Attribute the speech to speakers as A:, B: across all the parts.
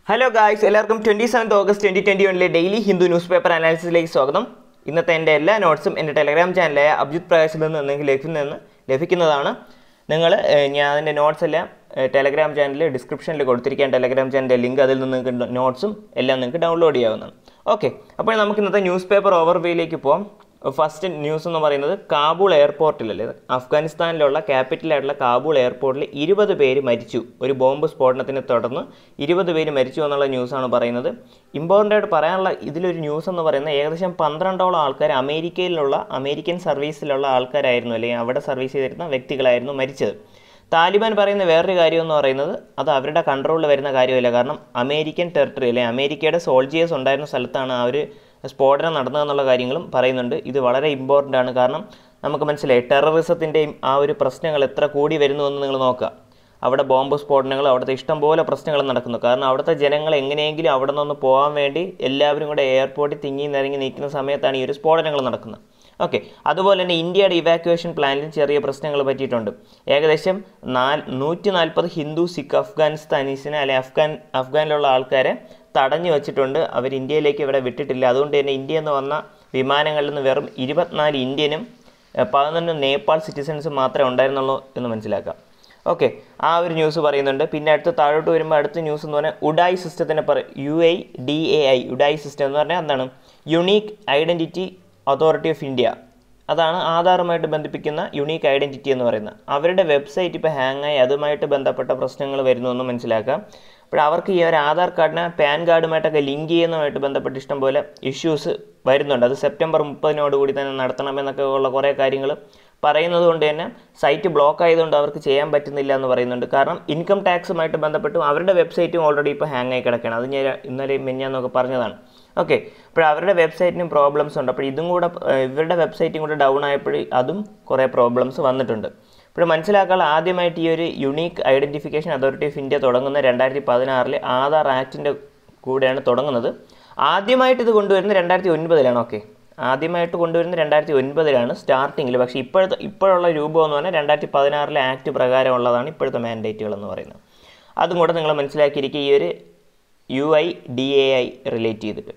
A: hello guys എല്ലാവർക്കും twenty seventh August twenty twenty വണ്ണിലെ daily Hindu news paper അനാലിസിസിലേക്ക് സ്വാഗതം ഇന്നത്തെ എൻ്റെ എല്ലാ നോട്ട്സും എൻ്റെ ടെലഗ്രാം ചാനലായ അഭിജിത് പ്രകാശിൽ നിന്ന് നിങ്ങൾക്ക് ലഭിക്കുന്ന ലഭിക്കുന്നതാണ് നിങ്ങൾ ഞാൻ അതിൻ്റെ നോട്ട്സ് എല്ലാം ഏഹ്, ടെലഗ്രാം ചാനലിൽ ഡിസ്ക്രിപ്ഷനിൽ കൊടുത്തിരിക്കാൻ ടെലഗ്രാം ചാനലിൻ്റെ ലിങ്ക് അതിൽ നിന്ന് നിങ്ങൾക്ക് നോട്ട്സും എല്ലാം നിങ്ങൾക്ക് ഡൗൺലോഡ് ചെയ്യാവുന്നതാണ് ഓക്കെ അപ്പോൾ നമുക്ക് ഇന്നത്തെ ന്യൂസ് പേപ്പർ ഓവർവ്യൂയിലേക്ക് പോകാം ഫസ്റ്റ് ന്യൂസ് എന്ന് പറയുന്നത് കാബൂൾ എയർപോർട്ടിലല്ലേ അഫ്ഗാനിസ്ഥാനിലുള്ള ക്യാപിറ്റലായിട്ടുള്ള കാബൂൾ എയർപോർട്ടിൽ ഇരുപത് പേര് മരിച്ചു ഒരു ബോംബ് സ്ഫോടനത്തിനെ തുടർന്ന് ഇരുപത് പേര് മരിച്ചു എന്നുള്ള ന്യൂസാണ് പറയുന്നത് ഇമ്പോർട്ടൻ്റ് ആയിട്ട് പറയാനുള്ള ഇതിലൊരു ന്യൂസ് എന്ന് പറയുന്നത് ഏകദേശം പന്ത്രണ്ടോളം ആൾക്കാർ അമേരിക്കയിലുള്ള അമേരിക്കൻ സർവീസിലുള്ള ആൾക്കാരായിരുന്നു അല്ലെങ്കിൽ അവിടെ സർവീസ് ചെയ്തിരുന്ന വ്യക്തികളായിരുന്നു മരിച്ചത് താലിബാൻ പറയുന്ന വേറൊരു കാര്യം എന്ന് പറയുന്നത് അത് അവരുടെ കൺട്രോളിൽ വരുന്ന കാര്യമല്ല കാരണം അമേരിക്കൻ ടെറിട്ടറി അല്ലെങ്കിൽ അമേരിക്കയുടെ സോൾജിയേഴ്സ് ഉണ്ടായിരുന്ന സ്ഥലത്താണ് ആ ഒരു സ്ഫോടനം നടന്നതെന്നുള്ള കാര്യങ്ങളും പറയുന്നുണ്ട് ഇത് വളരെ ഇമ്പോർട്ടൻ്റ് ആണ് കാരണം നമുക്ക് മനസ്സിലായി ടെററിസത്തിൻ്റെയും ആ ഒരു പ്രശ്നങ്ങൾ എത്ര കൂടി വരുന്നു എന്ന് നിങ്ങൾ നോക്കുക അവിടെ ബോംബ് സ്ഫോടനങ്ങൾ അവിടുത്തെ ഇഷ്ടംപോലെ പ്രശ്നങ്ങൾ നടക്കുന്നു കാരണം അവിടുത്തെ ജനങ്ങൾ എങ്ങനെയെങ്കിലും അവിടെ നിന്ന് പോകാൻ വേണ്ടി എല്ലാവരും കൂടെ എയർപോർട്ടിൽ തിങ്ങി നിറങ്ങി നിൽക്കുന്ന സമയത്താണ് ഈ ഒരു സ്ഫോടനങ്ങൾ നടക്കുന്നത് ഓക്കെ അതുപോലെ തന്നെ ഇന്ത്യയുടെ ഇവാക്യുവേഷൻ പ്ലാനിലും ചെറിയ പ്രശ്നങ്ങൾ പറ്റിയിട്ടുണ്ട് ഏകദേശം നാല് നൂറ്റി നാൽപ്പത് ഹിന്ദു സിഖ് അഫ്ഗാനിസ്ഥാനീസിനെ അല്ലെ അഫ്ഗാൻ അഫ്ഗാനിലുള്ള ആൾക്കാരെ തടഞ്ഞു വെച്ചിട്ടുണ്ട് അവർ ഇന്ത്യയിലേക്ക് ഇവിടെ വിട്ടിട്ടില്ല അതുകൊണ്ട് തന്നെ ഇന്ത്യയിൽ നിന്ന് വന്ന വിമാനങ്ങളിൽ നിന്ന് വെറും ഇരുപത്തിനാല് ഇന്ത്യനും ഏഹ്, പതിനൊന്ന് നേപ്പാൾ സിറ്റിസൺസും മാത്രമേ ഉണ്ടായിരുന്നുള്ളൂ എന്ന് മനസ്സിലാക്കാം ഓക്കെ ആ ഒരു ന്യൂസ് പറയുന്നുണ്ട് പിന്നെ അടുത്ത് താഴോട്ട് വരുമ്പോൾ അടുത്ത ന്യൂസ് എന്ന് പറഞ്ഞാൽ ഉഡായ് സിസ്റ്റത്തിനെ പറ U I D A I UIDAI system എന്ന് പറഞ്ഞാൽ എന്താണ് unique identity authority of India അതാണ് ആധാറുമായിട്ട് ബന്ധിപ്പിക്കുന്ന യുണീക്ക് ഐഡൻറ്റിറ്റി എന്ന് പറയുന്നത് അവരുടെ വെബ്സൈറ്റ് ഇപ്പോൾ ഹാങ് ആയി അതുമായിട്ട് ബന്ധപ്പെട്ട പ്രശ്നങ്ങൾ വരുന്നു എന്ന് മനസ്സിലാക്കാം അപ്പോൾ അവർക്ക് ഈ ഒരു ആധാർ കാർഡിനെ പാൻ കാർഡുമായിട്ടൊക്കെ ലിങ്ക് ചെയ്യുന്നതുമായിട്ട് ബന്ധപ്പെട്ട് ഇഷ്ടംപോലെ ഇഷ്യൂസ് വരുന്നുണ്ട് അത് സെപ്റ്റംബർ മുപ്പതിനോട് കൂടി തന്നെ നടത്തണമെന്നൊക്കെ ഉള്ള കുറേ കാര്യങ്ങൾ പറയുന്നത് കൊണ്ട് തന്നെ സൈറ്റ് ബ്ലോക്ക് ആയതുകൊണ്ട് അവർക്ക് ചെയ്യാൻ പറ്റുന്നില്ല എന്ന് പറയുന്നുണ്ട് കാരണം ഇൻകം ടാക്സുമായിട്ട് ബന്ധപ്പെട്ടും അവരുടെ വെബ്സൈറ്റും ഓൾറെഡി ഇപ്പോൾ ഹാങ് ആയി കിടക്കുകയാണ് അത് ഞാൻ ഇന്നലെ മിഞ്ഞാന്നൊക്കെ പറഞ്ഞതാണ് ഓക്കെ അപ്പോൾ അവരുടെ വെബ്സൈറ്റിനും പ്രോബ്ലംസ് ഉണ്ട് അപ്പോൾ ഇതും കൂടെ ഏഹ്, ഇവരുടെ വെബ്സൈറ്റും കൂടെ ഡൗൺ ആയപ്പോൾ അതും കുറേ പ്രോബ്ലംസ് വന്നിട്ടുണ്ട് ഇപ്പോൾ മനസ്സിലാക്കാൻ ആദ്യമായിട്ട് ഈ ഒരു unique identification authority of India തുടങ്ങുന്ന രണ്ടായിരത്തി പതിനാറിൽ ആധാർ ആക്ടിൻ്റെ കൂടെയാണ് തുടങ്ങുന്നത് ആദ്യമായിട്ട് ഇത് കൊണ്ടുവരുന്നത് രണ്ടായിരത്തി ഒൻപതിലാണ് ഓക്കെ ആദ്യമായിട്ട് കൊണ്ടുവരുന്നത് രണ്ടായിരത്തി ഒൻപതിലാണ് സ്റ്റാർട്ടിങ്ങിൽ പക്ഷേ ഇപ്പോഴത്തെ ഇപ്പോഴുള്ള രൂപം എന്ന് പറഞ്ഞാൽ രണ്ടായിരത്തി പതിനാറിലെ ആക്ട് പ്രകാരമുള്ളതാണ് ഇപ്പോഴത്തെ മാൻഡേറ്റുകൾ എന്ന് പറയുന്നത് അതും കൂടെ നിങ്ങൾ മനസ്സിലാക്കിയിരിക്കുക ഈ ഒരു U I D A I relate ചെയ്തിട്ട്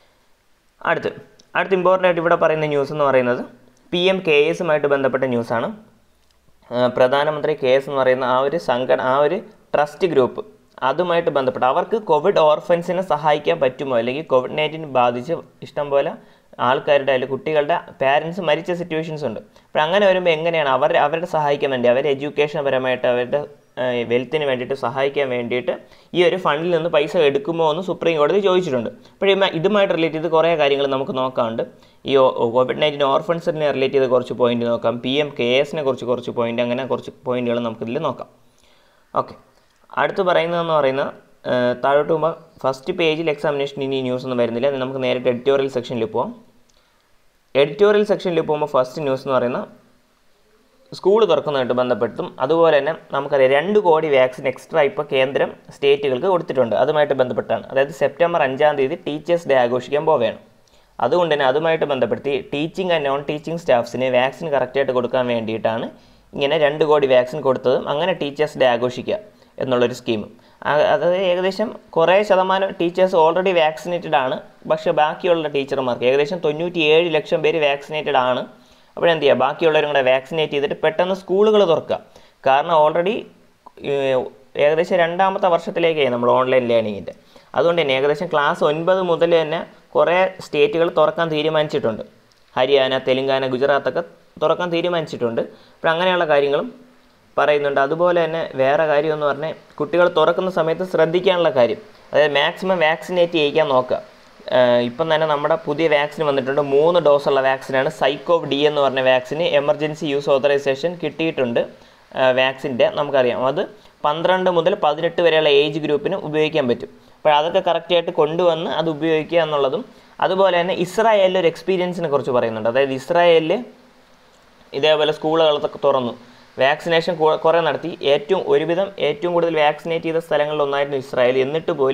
A: അടുത്ത് അടുത്ത് ഇമ്പോർട്ടൻ്റ് ആയിട്ട് ഇവിടെ പറയുന്ന ന്യൂസ് എന്ന് പറയുന്നത് പി എം കെ എസുമായിട്ട് ബന്ധപ്പെട്ട ന്യൂസാണ് ആ, പ്രധാനമന്ത്രി കെ എസ് എന്ന് പറയുന്ന ആ ഒരു സംഘടന ആ ഒരു ട്രസ്റ്റ് ഗ്രൂപ്പ് അതുമായിട്ട് ബന്ധപ്പെട്ട് അവർക്ക് കോവിഡ് ഓർഫൻസിനെ സഹായിക്കാൻ പറ്റുമോ അല്ലെങ്കിൽ കോവിഡ് നയൻറ്റീൻ ബാധിച്ച് ഇഷ്ടംപോലെ ആൾക്കാരുടെ അല്ലെങ്കിൽ കുട്ടികളുടെ പാരൻസ് മരിച്ച സിറ്റുവേഷൻസ് ഉണ്ട് അപ്പോൾ അങ്ങനെ വരുമ്പോൾ എങ്ങനെയാണ് അവർ അവരുടെ സഹായിക്കാൻ വേണ്ടി അവരെ എഡ്യൂക്കേഷൻ പരമായിട്ട് അവരുടെ വെൽത്തിന് വേണ്ടിയിട്ട് സഹായിക്കാൻ വേണ്ടിയിട്ട് ഈ ഒരു ഫണ്ടിൽ നിന്ന് പൈസ എടുക്കുമോ എന്ന് സുപ്രീം കോടതി ചോദിച്ചിട്ടുണ്ട് അപ്പോൾ ഇതുമായി- ഇതുമായിട്ട് റിലേറ്റ് ചെയ്ത് കുറേ കാര്യങ്ങൾ നമുക്ക് നോക്കാറുണ്ട് ഈ കോവിഡ് നയൻറ്റീൻ ഓർഫൻസിനെ റിലേറ്റ് ചെയ്ത് കുറച്ച് പോയിന്റ് നോക്കാം പി എം കെ എസിനെ കുറിച്ച് കുറച്ച് പോയിന്റ് അങ്ങനെ കുറച്ച് പോയിന്റുകൾ നമുക്കിതിൽ നോക്കാം ഓക്കെ അടുത്ത് പറയുന്നതെന്ന് പറയുന്നത് ഏഹ്, താഴോട്ട് പോകുമ്പോൾ ഫസ്റ്റ് പേജിൽ എക്സാമിനേഷൻ ഇനി ന്യൂസ് ഒന്നും വരുന്നില്ല അത് നമുക്ക് നേരിട്ട് എഡിറ്റോറിയൽ സെക്ഷനിൽ പോവാം എഡിറ്റോറിയൽ സെക്ഷനിൽ പോകുമ്പോൾ ഫസ്റ്റ് ന്യൂസ് എന്ന് പറയുന്നത് സ്കൂൾ തുറക്കുന്നതായിട്ട് ബന്ധപ്പെട്ടും അതുപോലെ തന്നെ നമുക്കറിയാം രണ്ട് കോടി വാക്സിൻ എക്സ്ട്രാ ഇപ്പോൾ കേന്ദ്രം സ്റ്റേറ്റുകൾക്ക് കൊടുത്തിട്ടുണ്ട് അതുമായിട്ട് ബന്ധപ്പെട്ടാണ് അതായത് സെപ്റ്റംബർ അഞ്ചാം തീയതി ടീച്ചേഴ്സ് ഡേ ആഘോഷിക്കാൻ പോവുകയാണ് അതുകൊണ്ട് തന്നെ അതുമായിട്ട് ബന്ധപ്പെടുത്തി ടീച്ചിങ് ആൻഡ് നോൺ ടീച്ചിങ് സ്റ്റാഫ്സിന് വാക്സിൻ കറക്റ്റായിട്ട് കൊടുക്കാൻ വേണ്ടിയിട്ടാണ് ഇങ്ങനെ രണ്ട് കോടി വാക്സിൻ കൊടുത്തതും അങ്ങനെ ടീച്ചേഴ്സ് ഡേ ആഘോഷിക്കുക എന്നുള്ളൊരു സ്കീം അതായത് ഏകദേശം കുറേ ശതമാനം ടീച്ചേഴ്സ് ഓൾറെഡി വാക്സിനേറ്റഡ് ആണ് പക്ഷേ ബാക്കിയുള്ള ടീച്ചർമാർക്ക് ഏകദേശം തൊണ്ണൂറ്റി ഏഴ് ലക്ഷം പേര് വാക്സിനേറ്റഡ് ആണ് അപ്പോഴെന്ത് ചെയ്യുക ബാക്കിയുള്ളവരും കൂടെ വാക്സിനേറ്റ് ചെയ്തിട്ട് പെട്ടെന്ന് സ്കൂളുകൾ തുറക്കുക കാരണം ഓൾറെഡി ഏകദേശം രണ്ടാമത്തെ വർഷത്തിലേക്കായി നമ്മൾ ഓൺലൈൻ ലേണിങ്ങിൻ്റെ അതുകൊണ്ട് തന്നെ ഏകദേശം ക്ലാസ് ഒൻപത് മുതൽ തന്നെ കുറേ സ്റ്റേറ്റുകൾ തുറക്കാൻ തീരുമാനിച്ചിട്ടുണ്ട് ഹരിയാന തെലുങ്കാന ഗുജറാത്തൊക്കെ തുറക്കാൻ തീരുമാനിച്ചിട്ടുണ്ട് അപ്പോൾ അങ്ങനെയുള്ള കാര്യങ്ങളും പറയുന്നുണ്ട് അതുപോലെ തന്നെ വേറെ കാര്യം എന്ന് പറഞ്ഞാൽ കുട്ടികൾ തുറക്കുന്ന സമയത്ത് ശ്രദ്ധിക്കാനുള്ള കാര്യം അതായത് മാക്സിമം വാക്സിനേറ്റ് ചെയ്യിക്കാൻ നോക്കുക ആഹ് ഇപ്പം തന്നെ നമ്മുടെ പുതിയ വാക്സിൻ വന്നിട്ടുണ്ട് മൂന്ന് ഡോസുള്ള വാക്സിനാണ് സൈക്കോവ് ഡി എന്ന് പറഞ്ഞ വാക്സിന് എമർജൻസി യൂസ് ഓതറൈസേഷൻ കിട്ടിയിട്ടുണ്ട് വാക്സിൻ്റെ നമുക്കറിയാം അത് പന്ത്രണ്ട് മുതൽ പതിനെട്ട് വരെയുള്ള ഏജ് ഗ്രൂപ്പിന് ഉപയോഗിക്കാൻ പറ്റും അപ്പോൾ അതൊക്കെ കറക്റ്റായിട്ട് കൊണ്ടുവന്ന് അത് ഉപയോഗിക്കുക എന്നുള്ളതും അതുപോലെ തന്നെ ഇസ്രായേലിലെ ഒരു എക്സ്പീരിയൻസിനെ കുറിച്ച് പറയുന്നുണ്ട് അതായത് ഇസ്രായേലിൽ ഇതേപോലെ സ്കൂളുകളൊക്കെ തുറന്നു വാക്സിനേഷൻ കുറേ നടത്തി ഏറ്റവും ഒരുവിധം ഏറ്റവും കൂടുതൽ വാക്സിനേറ്റ് ചെയ്ത സ്ഥലങ്ങളിൽ ഒന്നായിരുന്നു ഇസ്രായേൽ എന്നിട്ട് പോലും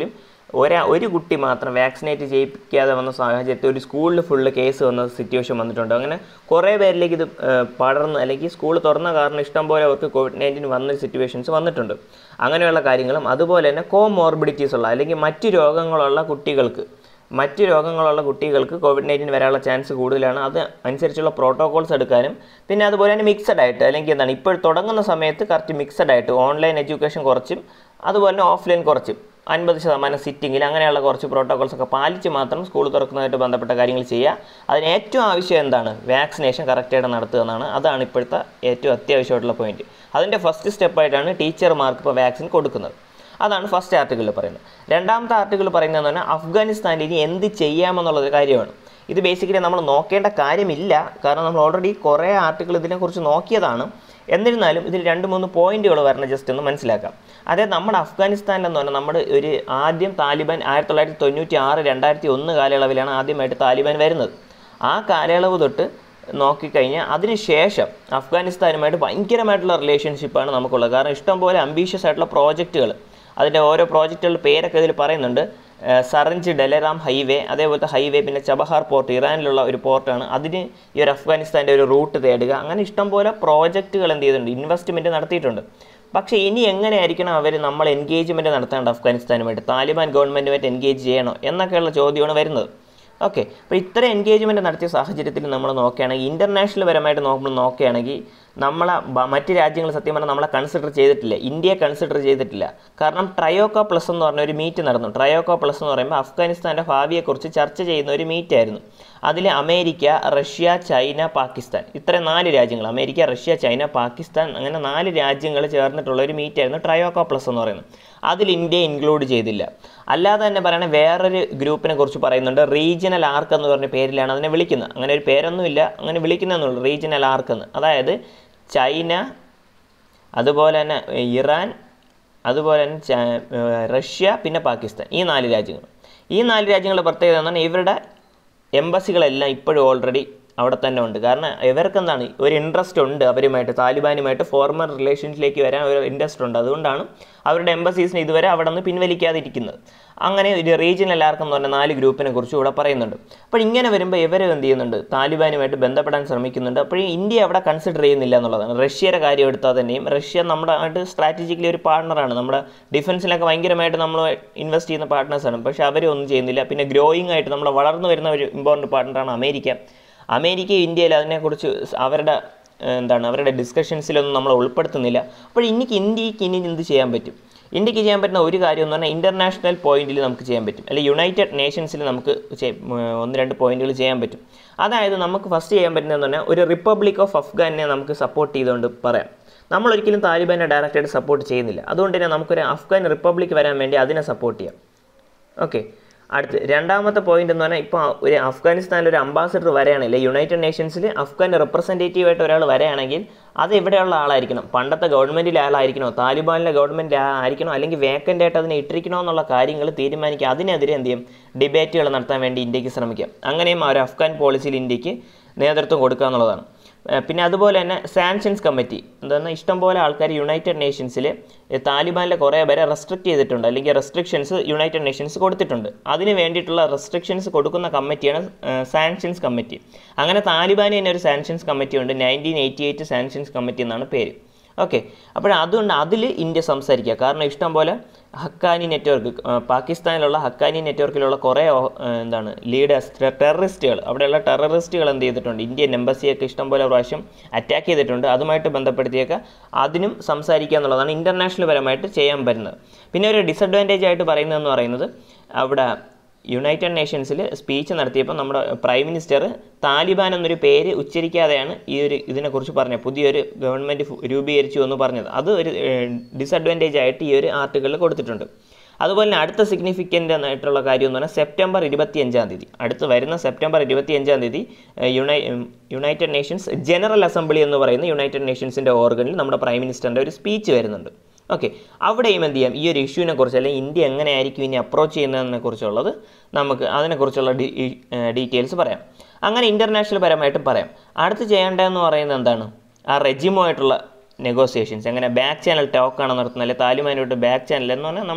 A: ഒരാ ഒരു കുട്ടി മാത്രം വാക്സിനേറ്റ് ചെയ്യിപ്പിക്കാതെ വന്ന സാഹചര്യത്തിൽ ഒരു സ്കൂളിൽ ഫുള്ള് കേസ് വന്ന സിറ്റുവേഷൻ വന്നിട്ടുണ്ട് അങ്ങനെ കുറേ പേരിലേക്ക് ഇത് ഏഹ്, പടർന്ന് അല്ലെങ്കിൽ സ്കൂൾ തുറന്ന കാരണം ഇഷ്ടംപോലെ അവർക്ക് കോവിഡ് നയൻറ്റീൻ വന്ന സിറ്റുവേഷൻസ് വന്നിട്ടുണ്ട് അങ്ങനെയുള്ള കാര്യങ്ങളും അതുപോലെ തന്നെ കോമോർബിഡിറ്റീസ് ഉള്ള അല്ലെങ്കിൽ മറ്റ് രോഗങ്ങളുള്ള കുട്ടികൾക്ക് മറ്റ് രോഗങ്ങളുള്ള കുട്ടികൾക്ക് കോവിഡ് നയൻറ്റീൻ വരാനുള്ള ചാൻസ് കൂടുതലാണ് അത് അനുസരിച്ചുള്ള പ്രോട്ടോകോൾസ് എടുക്കാനും പിന്നെ അതുപോലെ തന്നെ മിക്സഡ് ആയിട്ട് അല്ലെങ്കിൽ എന്താണ് ഇപ്പോൾ തുടങ്ങുന്ന സമയത്ത് കറക്റ്റ് മിക്സഡ് ആയിട്ട് ഓൺലൈൻ എഡ്യൂക്കേഷൻ കുറച്ചും അതുപോലെ തന്നെ ഓഫ്ലൈൻ കുറച്ചും അൻപത് ശതമാനം സിറ്റിങ്ങിൽ അങ്ങനെയുള്ള കുറച്ച് പ്രോട്ടോകോൾസ് ഒക്കെ പാലിച്ച് മാത്രം സ്കൂൾ തുറക്കുന്നതായിട്ട് ബന്ധപ്പെട്ട കാര്യങ്ങൾ ചെയ്യുക അതിന് ഏറ്റവും ആവശ്യം എന്താണ് വാക്സിനേഷൻ കറക്റ്റായിട്ട് നടത്തുക എന്നാണ് അതാണ് ഇപ്പോഴത്തെ ഏറ്റവും അത്യാവശ്യമായിട്ടുള്ള പോയിന്റ് അതിൻ്റെ ഫസ്റ്റ് സ്റ്റെപ്പായിട്ടാണ് ടീച്ചർമാർക്ക് ഇപ്പോൾ വാക്സിൻ കൊടുക്കുന്നത് അതാണ് ഫസ്റ്റ് ആർട്ടിക്കിളിൽ പറയുന്നത് രണ്ടാമത്തെ ആർട്ടിക്കിൾ പറയുന്നതെന്ന് പറഞ്ഞാൽ അഫ്ഗാനിസ്ഥാനിൽ ഇനി എന്ത് ചെയ്യാമെന്നുള്ളത് കാര്യമാണ് ഇത് ബേസിക്കലി നമ്മൾ നോക്കേണ്ട കാര്യമില്ല കാരണം നമ്മൾ ഓൾറെഡി കുറേ ആർട്ടിക്കിൾ ഇതിനെക്കുറിച്ച് നോക്കിയതാണ് എന്നിരുന്നാലും ഇതിൽ രണ്ട് മൂന്ന് പോയിന്റുകൾ വരണം ജസ്റ്റ് ഒന്ന് മനസ്സിലാക്കാം അതായത് നമ്മുടെ അഫ്ഗാനിസ്ഥാനിലെന്ന് പറഞ്ഞാൽ നമ്മുടെ ഒരു ആദ്യം താലിബാൻ ആയിരത്തി തൊള്ളായിരത്തി തൊണ്ണൂറ്റി ആറ് രണ്ടായിരത്തി ഒന്ന് കാലയളവിലാണ് ആദ്യമായിട്ട് താലിബാൻ വരുന്നത് ആ കാലയളവ് തൊട്ട് നോക്കിക്കഴിഞ്ഞാൽ അതിനുശേഷം അഫ്ഗാനിസ്ഥാനുമായിട്ട് ഭയങ്കരമായിട്ടുള്ള റിലേഷൻഷിപ്പാണ് നമുക്കുള്ളത് കാരണം ഇഷ്ടംപോലെ അംബീഷ്യസ് ആയിട്ടുള്ള പ്രോജക്റ്റുകൾ അതിൻ്റെ ഓരോ പ്രോജക്റ്റുകളുടെ പേരൊക്കെ ഇതിൽ പറയുന്നുണ്ട് ഏഹ് സറഞ്ച് ഡെലറാം ഹൈവേ അതേപോലത്തെ ഹൈവേ പിന്നെ ചബഹാർ പോർട്ട് ഇറാനിലുള്ള ഒരു പോർട്ടാണ് അതിന് ഈ ഒരു അഫ്ഗാനിസ്ഥാൻ്റെ ഒരു റൂട്ട് തേടുക അങ്ങനെ ഇഷ്ടംപോലെ പ്രോജക്റ്റുകൾ എന്ത് ചെയ്തിട്ടുണ്ട് ഇൻവെസ്റ്റ്മെൻറ്റ് നടത്തിയിട്ടുണ്ട് പക്ഷേ ഇനി എങ്ങനെയായിരിക്കണം അവർ നമ്മൾ എൻഗേജ്മെൻറ്റ് നടത്തേണ്ടത് അഫ്ഗാനിസ്ഥാനുമായിട്ട് താലിബാൻ ഗവൺമെൻറ്റുമായിട്ട് എൻഗേജ് ചെയ്യണോ എന്നൊക്കെയുള്ള ചോദ്യമാണ് വരുന്നത് ഓക്കെ അപ്പോൾ ഇത്ര എൻഗേജ്മെൻറ്റ് നടത്തിയ സാഹചര്യത്തിൽ നമ്മൾ നോക്കുകയാണെങ്കിൽ ഇൻ്റർനാഷണൽ പരമായിട്ട് നമ്മൾ നോക്കുകയാണെങ്കിൽ നമ്മളെ ബ- മറ്റ് രാജ്യങ്ങൾ സത്യം പറഞ്ഞാൽ നമ്മളെ കൺസിഡർ ചെയ്തിട്ടില്ല ഇന്ത്യയെ കൺസിഡർ ചെയ്തിട്ടില്ല കാരണം ട്രയോക്ക പ്ലസ് എന്ന് പറഞ്ഞ ഒരു മീറ്റ് നടന്നു ട്രയോക്ക പ്ലസ് എന്ന് പറയുമ്പോൾ അഫ്ഗാനിസ്ഥാൻ്റെ ഭാവിയെക്കുറിച്ച് ചർച്ച ചെയ്യുന്ന ഒരു മീറ്റായിരുന്നു അതിൽ അമേരിക്ക റഷ്യ ചൈന പാകിസ്ഥാൻ ഇത്ര നാല് രാജ്യങ്ങൾ അമേരിക്ക റഷ്യ ചൈന പാകിസ്ഥാൻ അങ്ങനെ നാല് രാജ്യങ്ങൾ ചേർന്നിട്ടുള്ള ഒരു മീറ്റായിരുന്നു ട്രയോക്ക പ്ലസ് എന്ന് പറയുന്നത് അതിൽ ഇന്ത്യ ഇൻക്ലൂഡ് ചെയ്തില്ല അല്ലാതെ തന്നെ പറയുന്നത് വേറൊരു ഗ്രൂപ്പിനെ കുറിച്ച് പറയുന്നുണ്ട് റീജിയണൽ ആർക്ക് എന്ന് പറഞ്ഞ പേരിലാണ് അതിനെ വിളിക്കുന്നത് അങ്ങനെ ഒരു പേരൊന്നുമില്ല അങ്ങനെ വിളിക്കുന്നതെന്നുള്ളൂ റീജിയണൽ ആർക്ക് എന്ന് അതായത് ചൈന അതുപോലെ തന്നെ ഇറാൻ അതുപോലെ തന്നെ ച- ഏർ റഷ്യ പിന്നെ പാകിസ്ഥാൻ ഈ നാല് രാജ്യങ്ങൾ ഈ നാല് രാജ്യങ്ങളുടെ പ്രത്യേകത എന്ന് പറഞ്ഞാൽ ഇവരുടെ എംബസികളെല്ലാം ഇപ്പോഴും ഓൾറെഡി അവിടെ തന്നെ ഉണ്ട് കാരണം ഇവർക്ക് എന്താണ് ഒരു ഇൻട്രസ്റ്റ് ഉണ്ട് അവരുമായിട്ട് താലിബാനുമായിട്ട് ഫോർമൽ റിലേഷൻസിലേക്ക് വരാൻ ഒരു ഇൻട്രസ്റ്റ് ഉണ്ട് അതുകൊണ്ടാണ് അവരുടെ എംബസീസിനെ ഇതുവരെ അവിടെ നിന്ന് പിൻവലിക്കാതിരിക്കുന്നത് അങ്ങനെ ഒരു റീജിയൻ എല്ലാവർക്കും എന്ന് പറഞ്ഞ നാല് ഗ്രൂപ്പിനെ കുറിച്ച് ഇവിടെ പറയുന്നുണ്ട് അപ്പോൾ ഇങ്ങനെ വരുമ്പോൾ ഇവർ എന്ത് ചെയ്യുന്നുണ്ട് താലിബാനുമായിട്ട് ബന്ധപ്പെടാൻ ശ്രമിക്കുന്നുണ്ട് അപ്പോൾ ഇന്ത്യ അവിടെ കൺസിഡർ ചെയ്യുന്നില്ല എന്നുള്ളതാണ് റഷ്യയുടെ കാര്യം എടുത്താൽ തന്നെയും റഷ്യ നമ്മുടെ ആയിട്ട് സ്ട്രാറ്റജിക്കലി ഒരു പാർട്ണറാണ് നമ്മുടെ ഡിഫൻസിലൊക്കെ ഭയങ്കരമായിട്ട് നമ്മൾ ഇൻവെസ്റ്റ് ചെയ്യുന്ന പാർട്ട്നേഴ്സാണ് പക്ഷേ അവരൊന്നും ചെയ്യുന്നില്ല പിന്നെ ഗ്രോയിങ് ആയിട്ട് നമ്മൾ വളർന്നു വരുന്ന ഒരു ഇമ്പോർട്ടൻറ്റ് പാർട്ണറാണ് അമേരിക്ക അമേരിക്ക ഇന്ത്യയിൽ അതിനെക്കുറിച്ച് അവരുടെ ഏഹ്, എന്താണ് അവരുടെ ഡിസ്കഷൻസിലൊന്നും നമ്മൾ ഉൾപ്പെടുത്തുന്നില്ല അപ്പോൾ എനിക്ക് ഇന്ത്യക്ക് ഇനി എന്ത് ചെയ്യാൻ പറ്റും ഇന്ത്യക്ക് ചെയ്യാൻ പറ്റുന്ന ഒരു കാര്യം എന്ന് പറഞ്ഞാൽ ഇൻ്റർനാഷണൽ പോയിന്റിൽ നമുക്ക് ചെയ്യാൻ പറ്റും അല്ലെങ്കിൽ യുണൈറ്റഡ് നേഷൻസിൽ നമുക്ക് ചെ- ഉം, ഒന്ന് രണ്ട് പോയിന്റുകൾ ചെയ്യാൻ പറ്റും അതായത് നമുക്ക് ഫസ്റ്റ് ചെയ്യാൻ പറ്റുന്നതെന്ന് പറഞ്ഞാൽ ഒരു റിപ്പബ്ലിക് ഓഫ് അഫ്ഗാനെ നമുക്ക് സപ്പോർട്ട് ചെയ്തുകൊണ്ട് പറയാം നമ്മൾ ഒരിക്കലും താലിബാനെ ഡയറക്റ്റായിട്ട് സപ്പോർട്ട് ചെയ്യുന്നില്ല അതുകൊണ്ട് തന്നെ നമുക്കൊരു അഫ്ഗാൻ റിപ്പബ്ലിക് വരാൻ വേണ്ടി അതിനെ സപ്പോർട്ട് ചെയ്യാം ഓക്കെ അടുത്ത് രണ്ടാമത്തെ പോയിന്റ് എന്ന് പറഞ്ഞാൽ ഇപ്പോൾ ഒരു അഫ്ഗാനിസ്ഥാനിൽ ഒരു അംബാസിഡർ വരികയാണെങ്കിൽ യുണൈറ്റഡ് നേഷൻസിൽ അഫ്ഗാൻ റെപ്രസെൻറ്റേറ്റീവ് ആയിട്ട് ഒരാൾ വരികയാണെങ്കിൽ അത് എവിടെയുള്ള ആളായിരിക്കണം പണ്ടത്തെ ഗവൺമെൻറ്റിലെ ആളായിരിക്കണോ താലിബാനിലെ ഗവൺമെൻറ് ആയിരിക്കണോ അല്ലെങ്കിൽ വേക്കൻ്റ് ആയിട്ട് അതിനെ ഇട്ടിരിക്കണോ എന്നുള്ള കാര്യങ്ങൾ തീരുമാനിക്കുക അതിനെതിരെ എന്ത് ചെയ്യും ഡിബേറ്റുകൾ നടത്താൻ വേണ്ടി ഇന്ത്യക്ക് ശ്രമിക്കാം അങ്ങനെയും ആ ഒരു അഫ്ഗാൻ പോളിസിയിൽ ഇന്ത്യക്ക് നേതൃത്വം കൊടുക്കുക എന്നുള്ളതാണ് ഏഹ് പിന്നെ അതുപോലെ തന്നെ സാങ്ഷൻസ് കമ്മിറ്റി എന്താണ് ഇഷ്ടംപോലെ ആൾക്കാർ യുണൈറ്റഡ് നേഷൻസിൽ താലിബാനിലെ കുറേ പേരെ റെസ്ട്രിക്റ്റ് ചെയ്തിട്ടുണ്ട് അല്ലെങ്കിൽ റെസ്ട്രിക്ഷൻസ് യുണൈറ്റഡ് നേഷൻസ് കൊടുത്തിട്ടുണ്ട് അതിന് വേണ്ടിയിട്ടുള്ള റെസ്ട്രിക്ഷൻസ് കൊടുക്കുന്ന കമ്മിറ്റിയാണ് സാങ്ഷൻസ് കമ്മിറ്റി അങ്ങനെ താലിബാന് തന്നെ ഒരു സാങ്ഷൻസ് കമ്മിറ്റി ഉണ്ട് nineteen eighty eight sanctions committee എന്നാണ് പേര് ഓക്കെ അപ്പോൾ അതുകൊണ്ട് അതിൽ ഇന്ത്യ സംസാരിക്കുക കാരണം ഇഷ്ടം പോലെ ഹക്കാനി നെറ്റ്വർക്ക് പാകിസ്ഥാനിലുള്ള ഹക്കാനി നെറ്റ്വർക്കിലുള്ള കുറേ ഓ- ഏഹ് എന്താണ് ലീഡേഴ്സ് ടെററിസ്റ്റുകൾ അവിടെയുള്ള ടെററിസ്റ്റുകൾ എന്ത് ചെയ്തിട്ടുണ്ട് ഇന്ത്യൻ എംബസിയൊക്കെ ഇഷ്ടംപോലെ പ്രാവശ്യം അറ്റാക്ക് ചെയ്തിട്ടുണ്ട് അതുമായിട്ട് ബന്ധപ്പെടുത്തിയൊക്കെ അതിനും സംസാരിക്കുക എന്നുള്ളതാണ് ഇൻ്റർനാഷണൽ പരമായിട്ട് ചെയ്യാൻ പറ്റുന്നത് പിന്നെ ഒരു ഡിസഡ്വാൻറ്റേജ് ആയിട്ട് പറയുന്നതെന്ന് പറയുന്നത് അവിടെ യുണൈറ്റഡ് നേഷൻസിൽ സ്പീച്ച് നടത്തിയപ്പോൾ നമ്മുടെ പ്രൈം മിനിസ്റ്റർ താലിബാൻ എന്നൊരു പേര് ഉച്ചരിക്കാതെയാണ് ഈ ഒരു ഇതിനെക്കുറിച്ച് പറഞ്ഞത് പുതിയൊരു ഗവൺമെൻറ് രൂപീകരിച്ചു എന്ന് പറഞ്ഞത് അത് ഒരു ഡിസഡ്വാൻറ്റേജ് ആയിട്ട് ഈ ഒരു ആർട്ടിക്കിളിൽ കൊടുത്തിട്ടുണ്ട് അതുപോലെ തന്നെ അടുത്ത സിഗ്നിഫിക്കൻ്റ് ആയിട്ടുള്ള കാര്യം എന്ന് പറഞ്ഞാൽ സെപ്റ്റംബർ ഇരുപത്തിയഞ്ചാം തീയതി അടുത്ത് വരുന്ന സെപ്റ്റംബർ ഇരുപത്തിയഞ്ചാം തീയതി ഏഹ്, യുണൈ ഉം, യുണൈറ്റഡ് നേഷൻസ് ജനറൽ അസംബ്ലി എന്ന് പറയുന്ന യുണൈറ്റഡ് നേഷൻസിൻ്റെ ഓർഗനിൽ നമ്മുടെ പ്രൈം മിനിസ്റ്ററിൻ്റെ ഒരു സ്പീച്ച് വരുന്നുണ്ട് ഓക്കെ അവിടെയും എന്ത് ചെയ്യാം ഈ ഒരു ഇഷ്യൂവിനെ കുറിച്ച് അല്ലെങ്കിൽ ഇന്ത്യ എങ്ങനെയായിരിക്കും ഇനി അപ്രോച്ച് ചെയ്യുന്നതിനെ കുറിച്ചുള്ളത് നമുക്ക് അതിനെക്കുറിച്ചുള്ള ഡീ ഡീറ്റെയിൽസ് പറയാം അങ്ങനെ ഇൻ്റർനാഷണൽ പരമായിട്ടും പറയാം അടുത്ത് ചെയ്യേണ്ടതെന്ന് പറയുന്നത് എന്താണ് ആ റെജിമോ ആയിട്ടുള്ള നെഗോസിയേഷൻസ് എങ്ങനെ ബാക്ക് ചാനൽ ടോക്കാണ് നടത്തുന്നത് അല്ലെങ്കിൽ താലിബാനുമായിട്ട് ബാക്ക് ചാനൽ എന്ന് പറഞ്ഞാൽ നമ്മൾ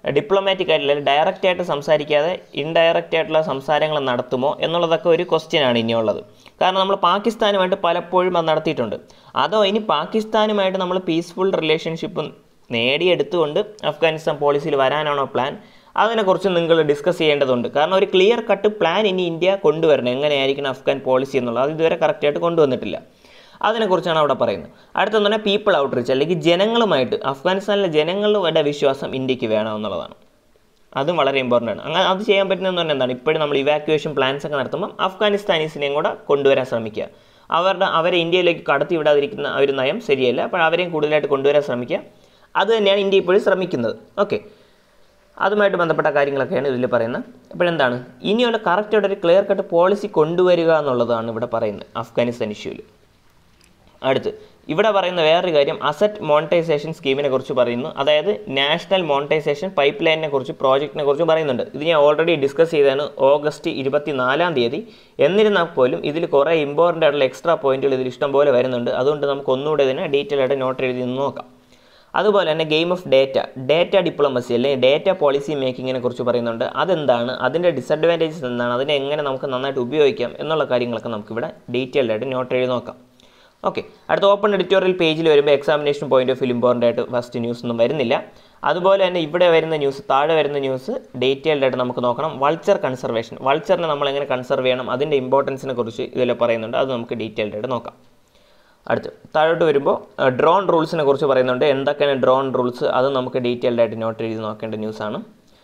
A: ഡിപ്ലോമാറ്റിക് ആയിട്ടുള്ള ഡയറക്റ്റ് ആയിട്ട് സംസാരിക്കാതെ ഇൻഡയറക്റ്റ് ആയിട്ടുള്ള സംസാരങ്ങൾ നടത്തുമോ എന്നുള്ളതൊക്കെ ഒരു ക്വസ്റ്റ്യൻ ആണ് ഇനിയുള്ളത് കാരണം നമ്മൾ പാകിസ്ഥാനുമായിട്ട് പലപ്പോഴും അത് നടത്തിയിട്ടുണ്ട് അതോ ഇനി പാകിസ്ഥാനുമായിട്ട് നമ്മൾ പീസ്ഫുൾ റിലേഷൻഷിപ്പ് നേടിയെടുത്തുകൊണ്ട് അഫ്ഗാനിസ്ഥാൻ പോളിസിയിൽ വരാനാണോ പ്ലാൻ അതിനെക്കുറിച്ച് നിങ്ങൾ ഡിസ്കസ് ചെയ്യേണ്ടതുണ്ട് കാരണം ഒരു ക്ലിയർ കട്ട് പ്ലാൻ ഇനി ഇന്ത്യ കൊണ്ടുവരണം എങ്ങനെയായിരിക്കണം അഫ്ഗാൻ പോളിസി എന്നുള്ളത് അത് ഇതുവരെ കറക്റ്റായിട്ട് കൊണ്ടുവന്നിട്ടില്ല അതിനെക്കുറിച്ചാണ് അവിടെ പറയുന്നത് അടുത്തെന്ന് പറഞ്ഞാൽ പീപ്പിൾ ഔട്ട്റീച്ച് അല്ലെങ്കിൽ ജനങ്ങളുമായിട്ട് അഫ്ഗാനിസ്ഥാനിലെ ജനങ്ങളുടെ വിശ്വാസം ഇന്ത്യക്ക് വേണം എന്നുള്ളതാണ് അതും വളരെ ഇമ്പോർട്ടൻ്റ് ആണ് അങ്ങനെ അത് ചെയ്യാൻ പറ്റുന്നതെന്ന് പറഞ്ഞാൽ എന്താണ് ഇപ്പോഴും നമ്മൾ ഇവാക്യുവേഷൻ പ്ലാൻസ് ഒക്കെ നടത്തുമ്പോൾ അഫ്ഗാനിസ്ഥാനീസിനെയും കൂടെ കൊണ്ടുവരാൻ ശ്രമിക്കുക അവരുടെ അവരെ ഇന്ത്യയിലേക്ക് കടത്തി വിടാതിരിക്കുന്ന ആ ഒരു നയം ശരിയല്ല അപ്പോൾ അവരെയും കൂടുതലായിട്ട് കൊണ്ടുവരാൻ ശ്രമിക്കുക അത് തന്നെയാണ് ഇന്ത്യ ഇപ്പോഴും ശ്രമിക്കുന്നത് ഓക്കെ അതുമായിട്ട് ബന്ധപ്പെട്ട കാര്യങ്ങളൊക്കെയാണ് ഇതിൽ പറയുന്നത് അപ്പോഴെന്താണ് ഇനിയുള്ള കറക്റ്റായിട്ട് ഒരു ക്ലിയർ കട്ട് പോളിസി കൊണ്ടുവരിക എന്നുള്ളതാണ് ഇവിടെ പറയുന്നത് അഫ്ഗാനിസ്ഥാൻ ഇഷ്യൂവിൽ അടുത്ത് ഇവിടെ പറയുന്ന വേറൊരു കാര്യം അസറ്റ് മോണിറ്റൈസേഷൻ സ്കീമിനെ കുറിച്ച് പറയുന്നു അതായത് നാഷണൽ മോണിറ്റൈസേഷൻ പൈപ്പ് ലൈനിനെ കുറിച്ച് പ്രോജക്റ്റിനെ കുറിച്ച് പറയുന്നുണ്ട് ഇത് ഞാൻ ഓൾറെഡി ഡിസ്കസ് ചെയ്തതാണ് ഓഗസ്റ്റ് ഇരുപത്തിനാലാം തീയതി എന്നിരുന്നാൽ പോലും ഇതിൽ കുറേ ഇമ്പോർട്ടൻ്റ് ആയിട്ടുള്ള എക്സ്ട്രാ പോയിന്റുകൾ ഇതിൽ ഇഷ്ടം പോലെ വരുന്നുണ്ട് അതുകൊണ്ട് നമുക്ക് ഒന്നുകൂടെ ഇതിനെ ഡീറ്റെയിൽ ആയിട്ട് നോട്ട് എഴുതി നിന്ന് നോക്കാം അതുപോലെ തന്നെ game of data data diplomacy അല്ലെങ്കിൽ ഡേറ്റ പോളിസി മേക്കിങ്ങിനെ കുറിച്ച് പറയുന്നുണ്ട് അതെന്താണ് അതിൻ്റെ ഡിസഡ്വാൻറ്റേജസ് എന്താണ് അതിനെ എങ്ങനെ നമുക്ക് നന്നായിട്ട് ഉപയോഗിക്കാം എന്നുള്ള കാര്യങ്ങളൊക്കെ നമുക്കിവിടെ ഡീറ്റെയിൽഡ് ആയിട്ട് നോട്ട് എഴുതി നോക്കാം ഓക്കെ അടുത്ത ഓപ്പൺ എഡിറ്റോറിയൽ പേജിൽ വരുമ്പോൾ examination point of view important ആയിട്ട് ഫസ്റ്റ് ന്യൂസ് ഒന്നും വരുന്നില്ല അതുപോലെ തന്നെ ഇവിടെ വരുന്ന ന്യൂസ് താഴെ വരുന്ന ന്യൂസ് ഡീറ്റെയിൽഡ് ആയിട്ട് നമുക്ക് നോക്കണം വൾച്ചർ കൺസർവേഷൻ വൾച്ചറിനെ നമ്മൾ എങ്ങനെ കൺസർവ് ചെയ്യണം അതിൻ്റെ ഇമ്പോർട്ടൻസിനെ കുറിച്ച് ഇതിൽ പറയുന്നുണ്ട് അത് നമുക്ക് ഡീറ്റെയിൽഡ് ആയിട്ട് നോക്കാം അടുത്ത് താഴോട്ട് വരുമ്പോൾ ഡ്രോൺ റൂൾസിനെ കുറിച്ച് പറയുന്നുണ്ട് എന്തൊക്കെയാണ് ഡ്രോൺ റൂൾസ് അത് നമുക്ക് ഡീറ്റെയിൽഡ് ആയിട്ട് നോട്ട് എഴുതി നോക്കേണ്ട ന്യൂസാണ്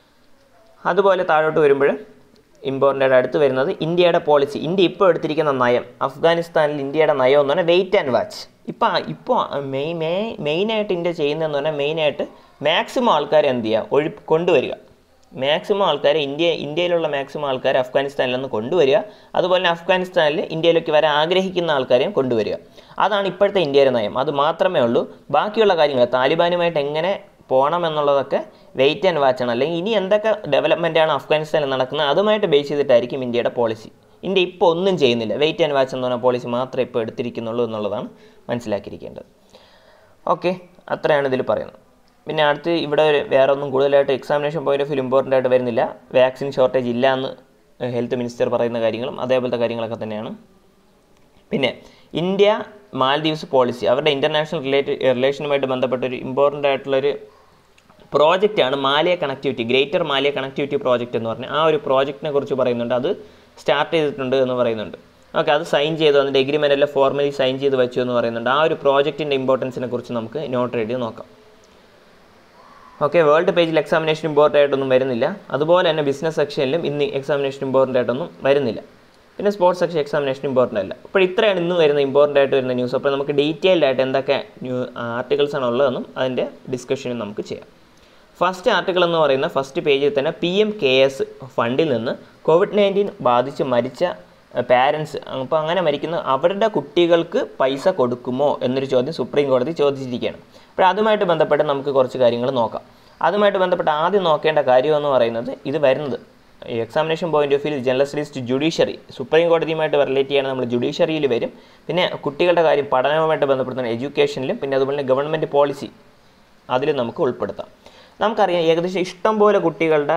A: അതുപോലെ താഴോട്ട് വരുമ്പോൾ ഇമ്പോർട്ടൻ്റ് ആയിട്ട് അടുത്ത് വരുന്നത് ഇന്ത്യയുടെ പോളിസി ഇന്ത്യ ഇപ്പോൾ എടുത്തിരിക്കുന്ന നയം അഫ്ഗാനിസ്ഥാനിൽ ഇന്ത്യയുടെ നയം എന്ന് പറഞ്ഞാൽ വെയിറ്റ് ആൻഡ് വാച്ച് ഇപ്പോൾ ഇപ്പോൾ മെയ് മെയ് മെയിനായിട്ട് ഇന്ത്യ ചെയ്യുന്നതെന്ന് പറഞ്ഞാൽ മെയിനായിട്ട് മാക്സിമം ആൾക്കാരെ എന്ത് ചെയ്യുക ഒഴി കൊണ്ടുവരിക മാക്സിമം ആൾക്കാരെ ഇന്ത്യ ഇന്ത്യയിലുള്ള മാക്സിമം ആൾക്കാരെ അഫ്ഗാനിസ്ഥാനിൽ നിന്ന് കൊണ്ടുവരിക അതുപോലെ തന്നെ അഫ്ഗാനിസ്ഥാനിൽ ഇന്ത്യയിലേക്ക് വരാൻ ആഗ്രഹിക്കുന്ന ആൾക്കാരെയും കൊണ്ടുവരിക അതാണ് ഇപ്പോഴത്തെ ഇന്ത്യയുടെ നയം അത് മാത്രമേ ഉള്ളൂ ബാക്കിയുള്ള കാര്യങ്ങൾ താലിബാനുമായിട്ട് എങ്ങനെ പോകണം എന്നുള്ളതൊക്കെ വെയിറ്റ് ആൻഡ് വാച്ച് ആണ് അല്ലെങ്കിൽ ഇനി എന്തൊക്കെ ഡെവലപ്മെൻറ്റാണ് അഫ്ഗാനിസ്ഥാനിൽ നടക്കുന്നത് അതുമായിട്ട് ബേസ് ചെയ്തിട്ടായിരിക്കും ഇന്ത്യയുടെ പോളിസി ഇന്ത്യ ഇപ്പോൾ ഒന്നും ചെയ്യുന്നില്ല വെയിറ്റ് ആൻഡ് വാച്ച് എന്ന് പറഞ്ഞ പോളിസി മാത്രമേ ഇപ്പോൾ എടുത്തിരിക്കുന്നുള്ളൂ എന്നുള്ളതാണ് മനസ്സിലാക്കിയിരിക്കേണ്ടത് ഓക്കെ അത്രയാണ് ഇതിൽ പറയുന്നത് പിന്നെ അടുത്ത് ഇവിടെ ഒരു വേറെ ഒന്നും കൂടുതലായിട്ട് examination point of view important ആയിട്ട് വരുന്നില്ല വാക്സിൻ ഷോർട്ടേജ് ഇല്ല എന്ന് ഹെൽത്ത് മിനിസ്റ്റർ പറയുന്ന കാര്യങ്ങളും അതേപോലത്തെ കാര്യങ്ങളൊക്കെ തന്നെയാണ് പിന്നെ ഇന്ത്യ മാൽദീവ്സ് പോളിസി അവരുടെ ഇൻ്റർനാഷണൽ റിലേറ്റ് റിലേഷനുമായിട്ട് ബന്ധപ്പെട്ട ഒരു ഇമ്പോർട്ടൻ്റ് ആയിട്ടുള്ളൊരു പ്രോജക്റ്റാണ് Male connectivity greater Male connectivity project എന്ന് പറഞ്ഞാൽ ആ ഒരു പ്രോജക്റ്റിനെ കുറിച്ച് പറയുന്നുണ്ട് അത് സ്റ്റാർട്ട് ചെയ്തിട്ടുണ്ട് എന്ന് പറയുന്നുണ്ട് ഓക്കെ അത് സൈൻ ചെയ്തു അതിൻ്റെ എഗ്രിമെൻ്റ് എല്ലാം ഫോർമലി സൈൻ ചെയ്ത് വെച്ചു എന്ന് പറയുന്നുണ്ട് ആ ഒരു പ്രോജക്റ്റിൻ്റെ ഇമ്പോർട്ടൻസിനെ കുറിച്ച് നമുക്ക് നോട്ട് എഴുതി നോക്കാം ഓക്കെ വേൾഡ് പേജിൽ എക്സാമിനേഷൻ ഇമ്പോർട്ടൻ്റ് ആയിട്ടൊന്നും വരുന്നില്ല അതുപോലെ തന്നെ ബിസിനസ് സെക്ഷനിലും ഇന്ന് എക്സാമിനേഷൻ ഇമ്പോർട്ടൻ്റ് ആയിട്ടൊന്നും വരുന്നില്ല പിന്നെ സ്പോർട്സ് സെക്ഷൻ എക്സാമിനേഷൻ ഇമ്പോർട്ടൻ്റ് അല്ല അപ്പോൾ ഇത്രയാണ് ഇന്ന് വരുന്ന ഇമ്പോർട്ടൻ്റ് ആയിട്ട് വരുന്ന ന്യൂസ് അപ്പോൾ നമുക്ക് ഡീറ്റെയിൽഡ് ആയിട്ട് എന്തൊക്കെ ന്യൂ ആർട്ടിക്കിൾസ് ആണ് ഉള്ളതെന്നും അതിൻ്റെ ഡിസ്കഷനും നമുക്ക് ചെയ്യാം ഫസ്റ്റ് ആർട്ടിക്കിൾ എന്ന് പറയുന്ന ഫസ്റ്റ് പേജിൽ തന്നെ പി എം കെ എസ് ഫണ്ടിൽ നിന്ന് കോവിഡ് നയൻറ്റീൻ ബാധിച്ച് മരിച്ച പാരൻസ് അപ്പോൾ അങ്ങനെ മരിക്കുന്ന അവരുടെ കുട്ടികൾക്ക് പൈസ കൊടുക്കുമോ എന്നൊരു ചോദ്യം സുപ്രീം കോടതി ചോദിച്ചിരിക്കുകയാണ് അപ്പോൾ അതുമായിട്ട് ബന്ധപ്പെട്ട് നമുക്ക് കുറച്ച് കാര്യങ്ങൾ നോക്കാം അതുമായിട്ട് ബന്ധപ്പെട്ട് ആദ്യം നോക്കേണ്ട കാര്യം എന്ന് പറയുന്നത് ഇത് വരുന്നത് ഈ examination point of view general studies judiciary supreme കോടതിയുമായിട്ട് റിലേറ്റ് ചെയ്യണം നമ്മൾ ജുഡീഷ്യറിയിൽ വരും പിന്നെ കുട്ടികളുടെ കാര്യം പഠനവുമായിട്ട് ബന്ധപ്പെടുന്ന എഡ്യൂക്കേഷനിലും പിന്നെ അതുപോലെ തന്നെ ഗവൺമെൻറ് പോളിസി അതിൽ നമുക്ക് ഉൾപ്പെടുത്താം നമുക്കറിയാം ഏകദേശം ഇഷ്ടം പോലെ കുട്ടികളുടെ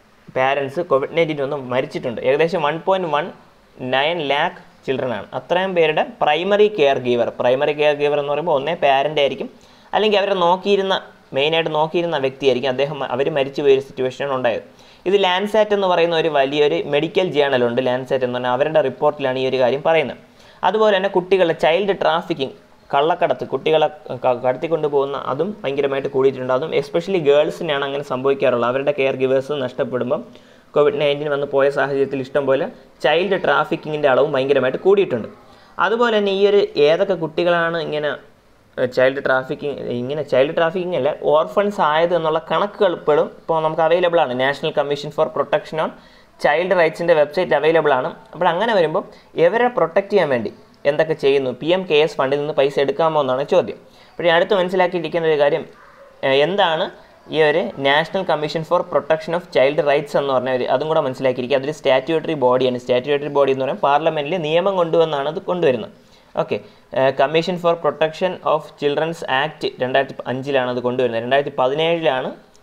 A: പാരൻസ് കോവിഡ് നയൻറ്റീൻ ഒന്നും മരിച്ചിട്ടുണ്ട് ഏകദേശം one point one nine lakh children ആണ് അത്രയും പേരുടെ primary care giver primary care giver എന്ന് പറയുമ്പോൾ ഒന്നേ പാരൻ്റ് ആയിരിക്കും അല്ലെങ്കിൽ അവരെ നോക്കിയിരുന്ന മെയിനായിട്ട് നോക്കിയിരുന്ന വ്യക്തിയായിരിക്കും അദ്ദേഹം അവർ മരിച്ചു പോയൊരു സിറ്റുവേഷനാണ് ഉണ്ടായത് ഇത് ലാൻഡ്സാറ്റ് എന്ന് പറയുന്ന ഒരു വലിയൊരു മെഡിക്കൽ ജേണലുണ്ട് ലാൻഡ്സാറ്റ് എന്ന് പറഞ്ഞാൽ അവരുടെ റിപ്പോർട്ടിലാണ് ഈ ഒരു കാര്യം പറയുന്നത് അതുപോലെ തന്നെ കുട്ടികളുടെ ചൈൽഡ് ട്രാഫിക്കിംഗ് കള്ളക്കടത്ത് കുട്ടികളെ ക- കടത്തിക്കൊണ്ട് പോകുന്ന അതും ഭയങ്കരമായിട്ട് കൂടിയിട്ടുണ്ട് അതും എസ്പെഷ്യലി ഗേൾസിനാണ് അങ്ങനെ സംഭവിക്കാറുള്ളത് അവരുടെ കെയർ ഗിവേഴ്സ് നഷ്ടപ്പെടുമ്പം കോവിഡ് നയൻറ്റീൻ വന്ന് പോയ സാഹചര്യത്തിൽ ഇഷ്ടം പോലെ ചൈൽഡ് ട്രാഫിക്കിങ്ങിൻ്റെ അളവും ഭയങ്കരമായിട്ട് കൂടിയിട്ടുണ്ട് അതുപോലെ തന്നെ ഈ ഒരു ഏതൊക്കെ കുട്ടികളാണ് ഇങ്ങനെ ചൈൽഡ് ട്രാഫിക്കിംഗ് ഇങ്ങനെ ചൈൽഡ് ട്രാഫിക്കിംഗ് അല്ല ഓർഫൺസ് ആയത് എന്നുള്ള കണക്കുകൾ ഇപ്പോഴും ഇപ്പോൾ നമുക്ക് അവൈലബിൾ ആണ് national commission for protection on child റൈറ്റ്സിൻ്റെ വെബ്സൈറ്റ് അവൈലബിൾ ആണ് അപ്പോൾ അങ്ങനെ വരുമ്പോൾ ഇവരെ പ്രൊട്ടക്റ്റ് ചെയ്യാൻ വേണ്ടി എന്തൊക്കെ ചെയ്യുന്നു പി എം കെ എസ് ഫണ്ടിൽ നിന്ന് പൈസ എടുക്കാമോ എന്നാണ് ചോദ്യം അപ്പോൾ ഞാൻ അടുത്ത് മനസ്സിലാക്കിയിരിക്കുന്ന ഒരു കാര്യം ഏഹ് എന്താണ് ഈ ഒരു national commission for protection of child rights എന്ന് പറഞ്ഞ ഒരു അതും കൂടെ മനസ്സിലാക്കിയിരിക്കുക അതൊരു സ്റ്റാറ്റ്യൂട്ടറി ബോഡിയാണ് സ്റ്റാറ്റ്യൂട്ടറി ബോഡി എന്ന് പറയുമ്പോൾ പാർലമെൻറ്റിൽ നിയമം കൊണ്ടുവന്നാണ് അത് കൊണ്ടുവരുന്നത് okay commission for protection of childrens act രണ്ടായിരത്തി അഞ്ചിലാണ് അത് കൊണ്ടുവരുന്നത് രണ്ടായിരത്തി പതിനേഴിലാണ്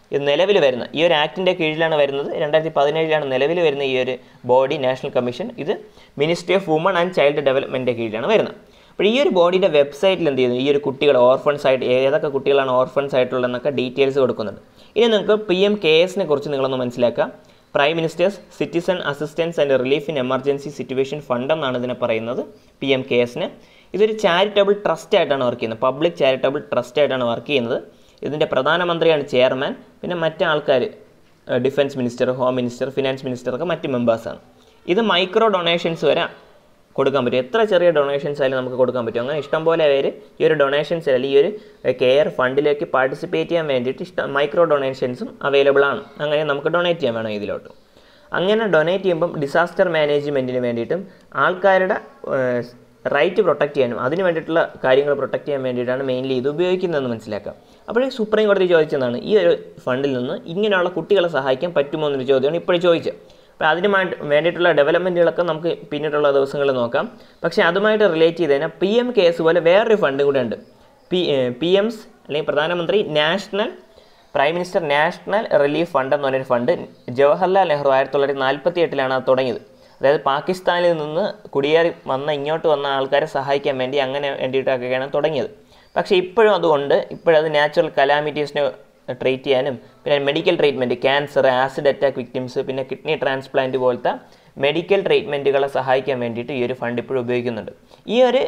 A: ഇത് നിലവിൽ വരുന്ന ഈ ഒരു ആക്ടിൻ്റെ കീഴിലാണ് വരുന്നത് രണ്ടായിരത്തി പതിനേഴിലാണ് നിലവിൽ വരുന്ന ഈ ഒരു ബോഡി നാഷണൽ കമ്മീഷൻ ഇത് ministry of woman and child ഡെവലപ്മെൻറ്റിൻ്റെ കീഴിലാണ് വരുന്നത് അപ്പോൾ ഈ ഒരു ബോഡിയുടെ വെബ്സൈറ്റിൽ എന്ത് ചെയ്യുന്നു ഈ ഒരു കുട്ടികൾ ഓർഫൺസ് ആയിട്ട് ഏതൊക്കെ കുട്ടികളാണ് ഓർഫൺസ് ആയിട്ടുള്ളതെന്നൊക്കെ ഡീറ്റെയിൽസ് കൊടുക്കുന്നുണ്ട് ഇനി നിങ്ങൾക്ക് പി എം കെ എസിനെ കുറിച്ച് നിങ്ങളൊന്ന് മനസ്സിലാക്കുക prime minister's citizen assistance and relief in emergency situation fund എന്നാണ് ഇതിനെ പറയുന്നത് പി എം കെ എസിന് ഇതൊരു ചാരിറ്റബിൾ ട്രസ്റ്റ് ആയിട്ടാണ് വർക്ക് ചെയ്യുന്നത് പബ്ലിക് ചാരിറ്റബിൾ ട്രസ്റ്റ് ആയിട്ടാണ് വർക്ക് ചെയ്യുന്നത് ഇതിൻ്റെ പ്രധാനമന്ത്രിയാണ് ചെയർമാൻ പിന്നെ മറ്റ് ആൾക്കാർ defence minister home minister finance minister ഒക്കെ മറ്റ് മെമ്പേഴ്സാണ് ഇത് മൈക്രോ ഡൊണേഷൻസ് വരെ കൊടുക്കാൻ പറ്റും എത്ര ചെറിയ ഡൊണേഷൻസ് ആയാലും നമുക്ക് കൊടുക്കാൻ പറ്റും അങ്ങനെ ഇഷ്ടംപോലെ പേര് ഈ ഒരു ഡൊണേഷൻസ് അല്ലെങ്കിൽ ഈ ഒരു കെയർ ഫണ്ടിലേക്ക് പാർട്ടിസിപ്പേറ്റ് ചെയ്യാൻ വേണ്ടിയിട്ട് ഇഷ്ടം മൈക്രോ ഡൊണേഷൻസും അവൈലബിൾ ആണ് അങ്ങനെ നമുക്ക് ഡൊണേറ്റ് ചെയ്യാൻ വേണം ഇതിലോട്ട് അങ്ങനെ ഡൊണേറ്റ് ചെയ്യുമ്പം ഡിസാസ്റ്റർ മാനേജ്മെൻറ്റിന് വേണ്ടിയിട്ടും ആൾക്കാരുടെ റൈറ്റ് പ്രൊട്ടക്റ്റ് ചെയ്യാനും അതിന് വേണ്ടിയിട്ടുള്ള കാര്യങ്ങൾ പ്രൊട്ടക്റ്റ് ചെയ്യാൻ വേണ്ടിയിട്ടാണ് മെയിൻലി ഇത് ഉപയോഗിക്കുന്നതെന്ന് മനസ്സിലാക്കുക അപ്പോൾ സുപ്രീം കോടതി ചോദിച്ചതാണ് ഈ ഒരു ഫണ്ടിൽ നിന്ന് ഇങ്ങനെയുള്ള കുട്ടികളെ സഹായിക്കാൻ പറ്റുമോ എന്നൊരു ചോദ്യമാണ് ഇപ്പോഴും ചോദിച്ചത് അപ്പോൾ അതിന് വേണ്ടിയിട്ടുള്ള ഡെവലപ്മെൻറ്റുകളൊക്കെ നമുക്ക് പിന്നീടുള്ള ദിവസങ്ങളിൽ നോക്കാം പക്ഷേ അതുമായിട്ട് റിലേറ്റ് ചെയ്ത് കഴിഞ്ഞാൽ പി എം കേസ് പോലെ വേറൊരു ഫണ്ട് കൂടെ ഉണ്ട് പി പി എംസ് അല്ലെങ്കിൽ പ്രധാനമന്ത്രി national prime minister national relief fund എന്ന് പറഞ്ഞൊരു ഫണ്ട് ജവഹർലാൽ നെഹ്റു ആയിരത്തി തൊള്ളായിരത്തി നാൽപ്പത്തി എട്ടിലാണ് അത് തുടങ്ങിയത് അതായത് പാകിസ്ഥാനിൽ നിന്ന് കുടിയേറി വന്ന ഇങ്ങോട്ട് വന്ന ആൾക്കാരെ സഹായിക്കാൻ വേണ്ടി അങ്ങനെ വേണ്ടിയിട്ടൊക്കെയാണ് തുടങ്ങിയത് പക്ഷേ ഇപ്പോഴും അതുകൊണ്ട് ഇപ്പോഴത് നാച്ചുറൽ കലാമിറ്റീസിനെ ട്രീറ്റ് ചെയ്യാനും പിന്നെ medical treatment cancer acid attack victims പിന്നെ കിഡ്നി ട്രാൻസ്പ്ലാന്റ് പോലത്തെ മെഡിക്കൽ ട്രീറ്റ്മെൻറ്റുകളെ സഹായിക്കാൻ വേണ്ടിയിട്ട് ഈ ഒരു ഫണ്ട് ഇപ്പോഴും ഉപയോഗിക്കുന്നുണ്ട് ഈ ഒരു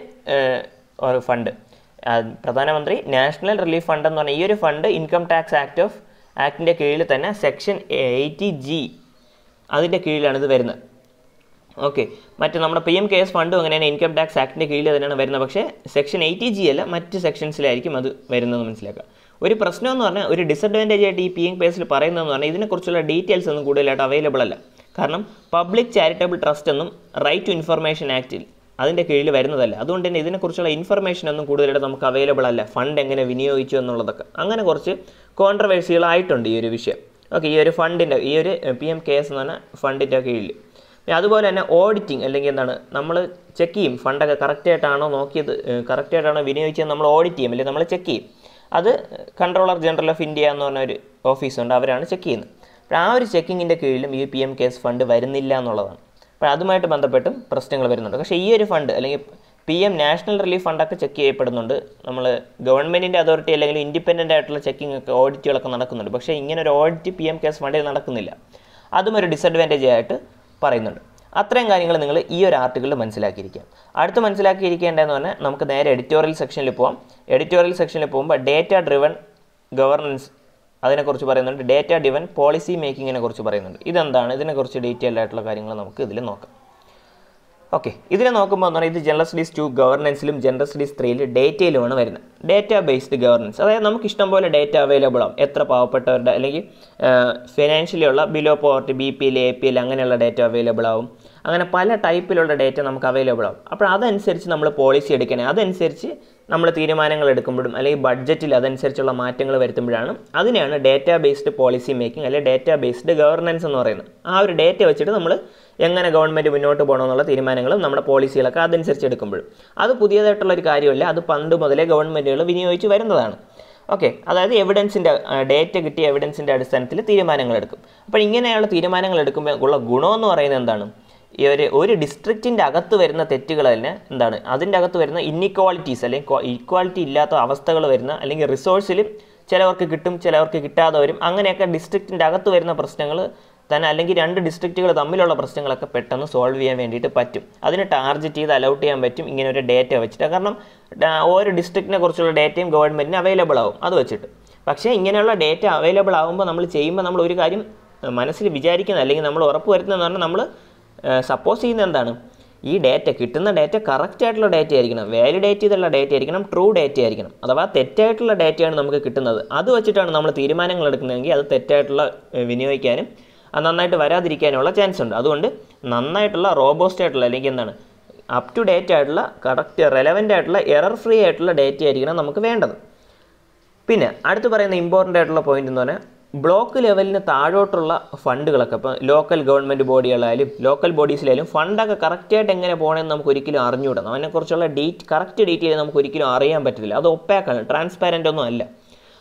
A: ഒരു ഫണ്ട് പ്രധാനമന്ത്രി നാഷണൽ റിലീഫ് ഫണ്ട് എന്ന് പറഞ്ഞാൽ ഈ ഒരു fund income tax act of ആക്ടിൻ്റെ കീഴിൽ തന്നെ സെക്ഷൻ എയ്റ്റി ജി അതിൻ്റെ കീഴിലാണ് ഇത് വരുന്നത് ഓക്കെ മറ്റ് നമ്മുടെ പി എം കെ എസ് ഫണ്ടും അങ്ങനെയാണ് ഇൻകം ടാക്സ് ആക്ടിൻ്റെ കീഴിൽ തന്നെയാണ് വരുന്നത് പക്ഷേ സെക്ഷൻ എയ്റ്റി ജി അല്ല മറ്റ് സെക്ഷൻസിലായിരിക്കും അത് വരുന്നത് മനസ്സിലാക്കുക ഒരു പ്രശ്നം എന്ന് പറഞ്ഞാൽ ഒരു ഡിസഡ്വാൻറ്റേജ് ആയിട്ട് ഈ പി എം കേസിൽ പറയുന്നതെന്ന് പറഞ്ഞാൽ ഇതിനെക്കുറിച്ചുള്ള ഡീറ്റെയിൽസ് ഒന്നും കൂടുതലായിട്ട് അവൈലബിൾ അല്ല കാരണം പബ്ലിക് ചാരിറ്റബിൾ ട്രസ്റ്റ് എന്നും റൈറ്റ് ടു ഇൻഫർമേഷൻ ആക്റ്റിൽ അതിൻ്റെ കീഴിൽ വരുന്നതല്ല അതുകൊണ്ട് തന്നെ ഇതിനെക്കുറിച്ചുള്ള ഇൻഫർമേഷൻ ഒന്നും കൂടുതലായിട്ട് നമുക്ക് അവൈലബിൾ അല്ല ഫണ്ട് എങ്ങനെ വിനിയോഗിച്ചു എന്നുള്ളതൊക്കെ അങ്ങനെ കുറച്ച് കോൺട്രവേഴ്സികളായിട്ടുണ്ട് ഈ ഒരു വിഷയം ഓക്കെ ഈ ഒരു ഫണ്ടിൻ്റെ ഈ ഒരു പി എം കെ എസ് എന്ന് പറഞ്ഞ ഫണ്ടിൻ്റെ കീഴിൽ അതുപോലെ തന്നെ ഓഡിറ്റിംഗ് അല്ലെങ്കിൽ എന്താണ് നമ്മൾ ചെക്ക് ചെയ്യും ഫണ്ടൊക്കെ കറക്റ്റായിട്ടാണോ നോക്കിയത് കറക്റ്റായിട്ടാണോ വിനിയോഗിച്ചത് നമ്മൾ ഓഡിറ്റ് ചെയ്യും അല്ലെങ്കിൽ നമ്മൾ ചെക്ക് ചെയ്യും അത് കൺട്രോളർ ജനറൽ ഓഫ് ഇന്ത്യ എന്ന് പറഞ്ഞ ഒരു ഓഫീസുണ്ട് അവരാണ് ചെക്ക് ചെയ്യുന്നത് അപ്പോൾ ആ ഒരു ചെക്കിങ്ങിൻ്റെ കീഴിലും ഈ P M K S fund വരുന്നില്ല എന്നുള്ളതാണ് അപ്പോൾ അതുമായിട്ട് ബന്ധപ്പെട്ടും പ്രശ്നങ്ങൾ വരുന്നുണ്ട് പക്ഷേ ഈ ഒരു ഫണ്ട് അല്ലെങ്കിൽ പി എം നാഷണൽ റിലീഫ് ഫണ്ടൊക്കെ ചെക്ക് ചെയ്യപ്പെടുന്നുണ്ട് നമ്മൾ ഗവൺമെൻറ്റിൻ്റെ അതോറിറ്റി അല്ലെങ്കിൽ ഇൻഡിപെൻഡൻ്റ് ആയിട്ടുള്ള ചെക്കിംഗ് ഒക്കെ ഓഡിറ്റുകളൊക്കെ നടക്കുന്നുണ്ട് പക്ഷേ ഇങ്ങനെ ഒരു audit P M K S ഫണ്ടിൽ നടക്കുന്നില്ല അതും ഒരു ഡിസഡ്വാൻറ്റേജ് ആയിട്ട് പറയുന്നുണ്ട് അത്രയും കാര്യങ്ങൾ നിങ്ങൾ ഈ ഒരു ആർട്ടിക്കിളിൽ മനസ്സിലാക്കിയിരിക്കുക അടുത്ത് മനസ്സിലാക്കിയിരിക്കേണ്ടതെന്ന് പറഞ്ഞാൽ നമുക്ക് നേരെ എഡിറ്റോറിയൽ സെക്ഷനിൽ പോകാം എഡിറ്റോറിയൽ സെക്ഷനിൽ പോകുമ്പോൾ ഡേറ്റ ഡ്രിവൺ ഗവർണൻസ് അതിനെക്കുറിച്ച് പറയുന്നുണ്ട് ഡേറ്റ ഡിവൻ പോളിസി മേക്കിങ്ങിനെ കുറിച്ച് പറയുന്നുണ്ട് ഇതെന്താണ് ഇതിനെക്കുറിച്ച് ഡീറ്റെയിൽഡ് ആയിട്ടുള്ള കാര്യങ്ങൾ നമുക്ക് ഇതിൽ നോക്കാം ഓക്കെ ഇതിനെ നോക്കുമ്പോൾ എന്ന് പറഞ്ഞാൽ ഇത് ജനറൽ സ്റ്റഡീസ് ടു ഗവർണൻസിലും ജനറൽ സ്റ്റഡീസ് ത്രീയിൽ ഡേറ്റയിലുമാണ് വരുന്നത് ഡേറ്റ ബേസ്ഡ് ഗവർണൻസ് അതായത് നമുക്ക് ഇഷ്ടം പോലെ ഡേറ്റ അവൈലബിൾ ആവും എത്ര പാവപ്പെട്ടവരുടെ അല്ലെങ്കിൽ ഫിനാൻഷ്യലി ഉള്ള below poverty B P L A P L അങ്ങനെയുള്ള ഡേറ്റ അവൈലബിൾ ആവും അങ്ങനെ പല ടൈപ്പിലുള്ള ഡേറ്റ നമുക്ക് അവൈലബിൾ ആവും അപ്പോൾ അതനുസരിച്ച് നമ്മൾ പോളിസി എടുക്കണേ അതനുസരിച്ച് നമ്മൾ തീരുമാനങ്ങൾ എടുക്കുമ്പോഴും അല്ലെങ്കിൽ ബഡ്ജറ്റിൽ അതനുസരിച്ചുള്ള മാറ്റങ്ങൾ വരുത്തുമ്പോഴാണ് അതിനെയാണ് ഡേറ്റ ബേസ്ഡ് പോളിസി മേക്കിംഗ് അല്ലെങ്കിൽ ഡേറ്റ ബേസ്ഡ് ഗവർണൻസ് എന്ന് പറയുന്നത് ആ ഒരു ഡേറ്റ വെച്ചിട്ട് നമ്മൾ എങ്ങനെ ഗവൺമെൻറ് മുന്നോട്ട് പോകണമെന്നുള്ള തീരുമാനങ്ങളും നമ്മുടെ പോളിസികളൊക്കെ അതനുസരിച്ച് എടുക്കുമ്പോഴും അത് പുതിയതായിട്ടുള്ള ഒരു കാര്യമല്ല അത് പണ്ട് മുതലേ ഗവൺമെൻറ്റുകൾ വിനിയോഗിച്ച് വരുന്നതാണ് ഓക്കെ അതായത് എവിഡൻസിൻ്റെ ഡേറ്റ കിട്ടിയ എവിഡൻസിൻ്റെ അടിസ്ഥാനത്തിൽ തീരുമാനങ്ങൾ എടുക്കും അപ്പോൾ ഇങ്ങനെയുള്ള തീരുമാനങ്ങൾ എടുക്കുമ്പോൾ ഉള്ള ഗുണമെന്ന് പറയുന്നത് എന്താണ് ഈ ഒരു ഒരു ഡിസ്ട്രിക്റ്റിൻ്റെ അകത്ത് വരുന്ന തെറ്റുകൾ തന്നെ എന്താണ് അതിൻ്റെ അകത്ത് വരുന്ന ഇന്നിക്വാളിറ്റീസ് അല്ലെങ്കിൽ ഈക്വാലിറ്റി ഇല്ലാത്ത അവസ്ഥകൾ വരുന്ന അല്ലെങ്കിൽ റിസോഴ്സിലും ചിലവർക്ക് കിട്ടും ചിലവർക്ക് കിട്ടാതെ വരും അങ്ങനെയൊക്കെ ഡിസ്ട്രിക്റ്റിൻ്റെ അകത്ത് വരുന്ന പ്രശ്നങ്ങൾ തന്നെ അല്ലെങ്കിൽ രണ്ട് ഡിസ്ട്രിക്റ്റുകൾ തമ്മിലുള്ള പ്രശ്നങ്ങളൊക്കെ പെട്ടെന്ന് സോൾവ് ചെയ്യാൻ വേണ്ടിയിട്ട് പറ്റും അതിന് ടാർഗറ്റ് ചെയ്ത് അലൗട്ട് ചെയ്യാൻ പറ്റും ഇങ്ങനെ ഒരു ഡേറ്റ വെച്ചിട്ട് കാരണം ഓരോ ഡിസ്ട്രിക്റ്റിനെ കുറിച്ചുള്ള ഡേറ്റയും ഗവൺമെൻറ്റിന് അവൈലബിൾ ആവും അത് വെച്ചിട്ട് പക്ഷേ ഇങ്ങനെയുള്ള ഡേറ്റ അവൈലബിൾ ആകുമ്പോൾ നമ്മൾ ചെയ്യുമ്പോൾ നമ്മൾ ഒരു കാര്യം മനസ്സിൽ വിചാരിക്കുന്നത് അല്ലെങ്കിൽ നമ്മൾ ഉറപ്പ് വരുന്നതെന്ന് പറഞ്ഞാൽ നമ്മൾ സപ്പോസ് ചെയ്യുന്നത് എന്താണ് ഈ ഡേറ്റ കിട്ടുന്ന ഡേറ്റ കറക്റ്റ് ആയിട്ടുള്ള ഡേറ്റ ആയിരിക്കണം വാലിഡേറ്റ് ചെയ്തുള്ള ഡേറ്റ ആയിരിക്കണം ട്രൂ ഡേറ്റ ആയിരിക്കണം അഥവാ തെറ്റായിട്ടുള്ള ഡേറ്റയാണ് നമുക്ക് കിട്ടുന്നത് അത് വെച്ചിട്ടാണ് നമ്മൾ തീരുമാനങ്ങൾ എടുക്കുന്നതെങ്കിൽ അത് തെറ്റായിട്ടുള്ള വിനിയോഗിക്കാനും അത് നന്നായിട്ട് വരാതിരിക്കാനുള്ള ചാൻസ് ഉണ്ട് അതുകൊണ്ട് നന്നായിട്ടുള്ള റോബോസ്റ്റ് ആയിട്ടുള്ള അല്ലെങ്കിൽ എന്താണ് അപ് ടു ഡേറ്റ് ആയിട്ടുള്ള കറക്റ്റ് റെലവൻ്റ് ആയിട്ടുള്ള എറർ ഫ്രീ ആയിട്ടുള്ള ഡേറ്റ ആയിരിക്കണം നമുക്ക് വേണ്ടത് പിന്നെ അടുത്ത് പറയുന്ന ഇമ്പോർട്ടൻ്റ് ആയിട്ടുള്ള പോയിന്റ് എന്ന് പറഞ്ഞാൽ ബ്ലോക്ക് ലെവലിന് താഴോട്ടുള്ള ഫണ്ടുകളൊക്കെ ഇപ്പോൾ ലോക്കൽ ഗവൺമെൻറ് ബോഡികളായാലും ലോക്കൽ ബോഡീസിലായാലും ഫണ്ടൊക്കെ കറക്റ്റായിട്ട് എങ്ങനെ പോകണമെന്ന് നമുക്ക് ഒരിക്കലും അറിഞ്ഞുകൂടാം അതിനെക്കുറിച്ചുള്ള ഡീറ്റ് കറക്റ്റ് ഡീറ്റെയിൽ നമുക്ക് ഒരിക്കലും അറിയാൻ പറ്റില്ല അത് ഒപ്പാക്കാണ് ട്രാൻസ്പാരൻ്റ് ഒന്നും അല്ല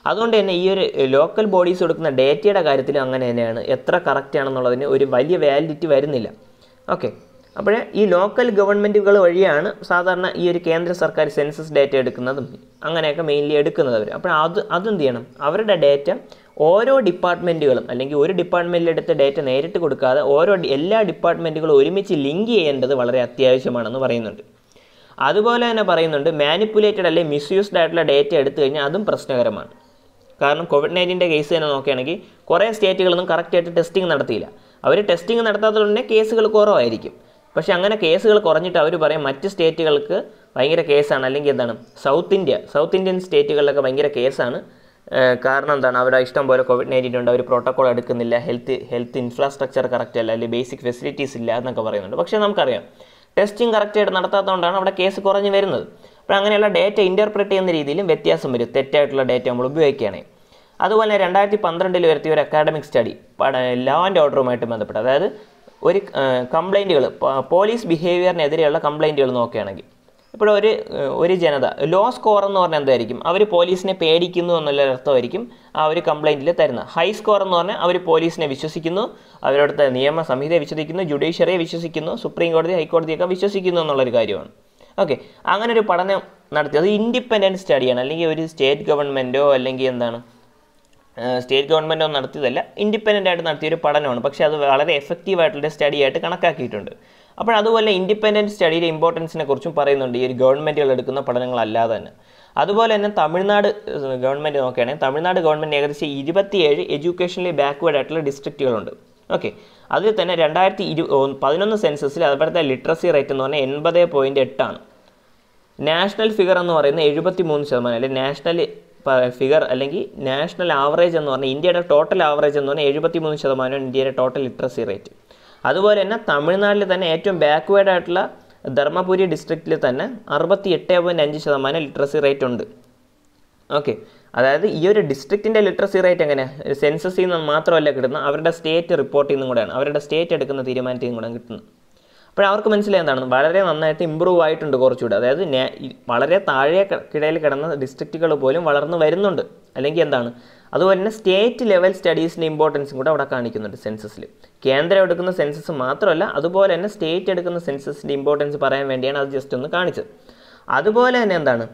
A: അതുകൊണ്ട് തന്നെ ഈ ഒരു ലോക്കൽ ബോഡീസ് കൊടുക്കുന്ന ഡേറ്റയുടെ കാര്യത്തിലും അങ്ങനെ തന്നെയാണ് എത്ര കറക്റ്റ് ആണെന്നുള്ളതിന് ഒരു വലിയ വാലിഡിറ്റി വരുന്നില്ല ഓക്കെ അപ്പോൾ ഈ ലോക്കൽ ഗവൺമെൻറ്റുകൾ വഴിയാണ് സാധാരണ ഈ ഒരു കേന്ദ്ര സർക്കാർ സെൻസസ് ഡേറ്റ എടുക്കുന്നതും അങ്ങനെയൊക്കെ മെയിൻലി എടുക്കുന്നത് അവർ അപ്പോൾ അത് അതെന്ത് ചെയ്യണം അവരുടെ ഡേറ്റ ഓരോ ഡിപ്പാർട്ട്മെൻറ്റുകളും അല്ലെങ്കിൽ ഒരു ഡിപ്പാർട്ട്മെൻറ്റിലെടുത്ത ഡേറ്റ നേരിട്ട് കൊടുക്കാതെ ഓരോ ഡി- എല്ലാ ഡിപ്പാർട്ട്മെൻറ്റുകളും ഒരുമിച്ച് ലിങ്ക് ചെയ്യേണ്ടത് വളരെ അത്യാവശ്യമാണെന്ന് പറയുന്നുണ്ട് അതുപോലെ തന്നെ പറയുന്നുണ്ട് മാനിപ്പുലേറ്റഡ് അല്ലെങ്കിൽ മിസ്യൂസ്ഡ് ആയിട്ടുള്ള ഡേറ്റ എടുത്തു കഴിഞ്ഞാൽ അതും പ്രശ്നകരമാണ് കാരണം കോവിഡ് നയൻറ്റീൻ്റെ കേസ് തന്നെ നോക്കുകയാണെങ്കിൽ കുറേ സ്റ്റേറ്റുകളൊന്നും കറക്റ്റായിട്ട് ടെസ്റ്റിംഗ് നടത്തിയില്ല അവർ ടെസ്റ്റിംഗ് നടത്താത്തതുകൊണ്ട് തന്നെ കേസുകൾ കുറവായിരിക്കും പക്ഷേ അങ്ങനെ കേസുകൾ കുറഞ്ഞിട്ട് അവർ പറയും മറ്റ് സ്റ്റേറ്റുകൾക്ക് ഭയങ്കര കേസാണ് അല്ലെങ്കിൽ എന്താണ് സൗത്ത് ഇന്ത്യ സൗത്ത് ഇന്ത്യൻ സ്റ്റേറ്റുകളിലൊക്കെ ഭയങ്കര കേസാണ് ഏഹ് കാരണം എന്താണ് അവിടെ ഇഷ്ടം പോലെ കോവിഡ് നയൻറ്റീൻ ഉണ്ട് അവർ പ്രോട്ടോകോൾ എടുക്കുന്നില്ല ഹെൽത്ത് ഹെൽത്ത് ഇൻഫ്രാസ്ട്രക്ചർ കറക്റ്റ് അല്ല അല്ലെങ്കിൽ ബേസിക് ഫെസിലിറ്റീസ് ഇല്ല എന്നൊക്കെ പറയുന്നുണ്ട് പക്ഷേ നമുക്കറിയാം ടെസ്റ്റിംഗ് കറക്റ്റായിട്ട് നടത്താത്തതുകൊണ്ടാണ് അവിടെ കേസ് കുറഞ്ഞു വരുന്നത് അപ്പോൾ അങ്ങനെയുള്ള ഡേറ്റ ഇൻ്റർപ്രറ്റ് ചെയ്യുന്ന രീതിയിലും വ്യത്യാസം വരും തെറ്റായിട്ടുള്ള ഡേറ്റ നമ്മൾ ഉപയോഗിക്കുകയാണെങ്കിൽ അതുപോലെ രണ്ടായിരത്തി പന്ത്രണ്ടിൽ വരുത്തിയ ഒരു അക്കാഡമിക് സ്റ്റഡി ലോ ആൻഡ് ഓർഡറുമായിട്ട് ബന്ധപ്പെട്ട് അതായത് ഒരു കംപ്ലൈൻറ്റുകൾ പോലീസ് ബിഹേവിയറിനെതിരെയുള്ള കംപ്ലൈൻറ്റുകൾ നോക്കുകയാണെങ്കിൽ ഇപ്പോൾ ഒരു ഏഹ്, ഒരു ജനത ലോ സ്കോർ എന്ന് പറഞ്ഞാൽ എന്തായിരിക്കും അവർ പോലീസിനെ പേടിക്കുന്നു എന്നുള്ള അർത്ഥമായിരിക്കും ആ ഒരു കംപ്ലൈൻറ്റിൽ തരുന്നത് ഹൈ സ്കോർ എന്ന് പറഞ്ഞാൽ അവർ പോലീസിനെ വിശ്വസിക്കുന്നു അവരുടെ നിയമ സംഹിതയെ വിശ്വസിക്കുന്നു ജുഡീഷ്യറിയെ വിശ്വസിക്കുന്നു സുപ്രീം കോടതി ഹൈക്കോടതിയൊക്കെ വിശ്വസിക്കുന്നു എന്നുള്ളൊരു കാര്യമാണ് ഓക്കെ അങ്ങനെ ഒരു പഠനം നടത്തി അത് ഇൻഡിപെൻഡൻറ്റ് സ്റ്റഡിയാണ് അല്ലെങ്കിൽ ഒരു സ്റ്റേറ്റ് ഗവൺമെൻറ്റോ അല്ലെങ്കിൽ എന്താണ് സ്റ്റേറ്റ് ഗവൺമെൻറ് ഒന്നും നടത്തിയതല്ല ഇൻഡിപെൻഡൻ്റ് ആയിട്ട് നടത്തിയൊരു പഠനമാണ് പക്ഷേ അത് വളരെ എഫക്റ്റീവ് ആയിട്ടുള്ള സ്റ്റഡി ആയിട്ട് കണക്കാക്കിയിട്ടുണ്ട് അപ്പോൾ അതുപോലെ ഇൻഡിപെൻഡൻറ്റ് സ്റ്റഡിയുടെ ഇമ്പോർട്ടൻസിനെ കുറിച്ചും പറയുന്നുണ്ട് ഈ ഒരു ഗവൺമെൻറ്റുകൾ എടുക്കുന്ന പഠനങ്ങളല്ലാതെ തന്നെ അതുപോലെ തന്നെ തമിഴ്നാട് ഗവൺമെൻറ് നോക്കുകയാണെങ്കിൽ തമിഴ്നാട് ഗവൺമെൻറ് ഏകദേശം ഇരുപത്തിയേഴ് എഡ്യൂക്കേഷനിൽ ബാക്ക്വേർഡ് ആയിട്ടുള്ള ഡിസ്ട്രിക്റ്റുകളുണ്ട് ഓക്കെ അതിൽ തന്നെ രണ്ടായിരത്തി ഇരു പതിനൊന്ന് സെൻസസിൽ അതുപോലത്തെ ലിറ്ററസി റേറ്റ് എന്ന് പറഞ്ഞാൽ എൺപത് പോയിൻറ്റ് എട്ടാണ് നാഷണൽ ഫിഗർ എന്ന് പറയുന്നത് എഴുപത്തി മൂന്ന് ശതമാനം അല്ലെങ്കിൽ നാഷണൽ ഫിഗർ അല്ലെങ്കിൽ നാഷണൽ ആവറേജ് എന്ന് പറഞ്ഞാൽ ഇന്ത്യയുടെ ടോട്ടൽ ആവറേജ് എന്ന് പറഞ്ഞാൽ എഴുപത്തി മൂന്ന് ശതമാനം ഇന്ത്യയുടെ ടോട്ടൽ ലിറ്ററസി റേറ്റ് അതുപോലെ തന്നെ തമിഴ്നാട്ടിൽ തന്നെ ഏറ്റവും ബാക്ക്വേർഡ് ആയിട്ടുള്ള ധർമ്മപുരി ഡിസ്ട്രിക്റ്റിൽ തന്നെ അറുപത്തി എട്ട് പോയിൻറ്റ് അഞ്ച് ശതമാനം ലിറ്ററസി റേറ്റ് ഉണ്ട് ഓക്കെ അതായത് ഈ ഒരു ഡിസ്ട്രിക്റ്റിൻ്റെ ലിറ്ററസി റേറ്റ് എങ്ങനെ സെൻസസിൽ നിന്ന് മാത്രമല്ല കിട്ടുന്നത് അവരുടെ സ്റ്റേറ്റ് റിപ്പോർട്ടിൽ നിന്നും കൂടെയാണ് അവരുടെ സ്റ്റേറ്റ് എടുക്കുന്ന തീരുമാനത്തിൽ നിന്നും കൂടെ കിട്ടുന്നത് അപ്പോൾ അവർക്ക് മനസ്സിലായി എന്താണ് വളരെ നന്നായിട്ട് ഇമ്പ്രൂവ് ആയിട്ടുണ്ട് കുറച്ചുകൂടെ അതായത് ന്യാ- ഈ വളരെ താഴെ ക- കിടയിൽ കിടന്ന ഡിസ്ട്രിക്റ്റുകൾ പോലും വളർന്നു വരുന്നുണ്ട് അല്ലെങ്കിൽ എന്താണ് അതുപോലെ തന്നെ സ്റ്റേറ്റ് ലെവൽ സ്റ്റഡീസിൻ്റെ ഇമ്പോർട്ടൻസും കൂടെ അവിടെ കാണിക്കുന്നുണ്ട് സെൻസസിൽ കേന്ദ്രം എടുക്കുന്ന സെൻസസ് മാത്രമല്ല അതുപോലെ തന്നെ സ്റ്റേറ്റ് എടുക്കുന്ന സെൻസസിൻ്റെ ഇമ്പോർട്ടൻസ് പറയാൻ വേണ്ടിയാണ് അത് ജസ്റ്റ് ഒന്ന് കാണിച്ചത് അതുപോലെ തന്നെ എന്താണ്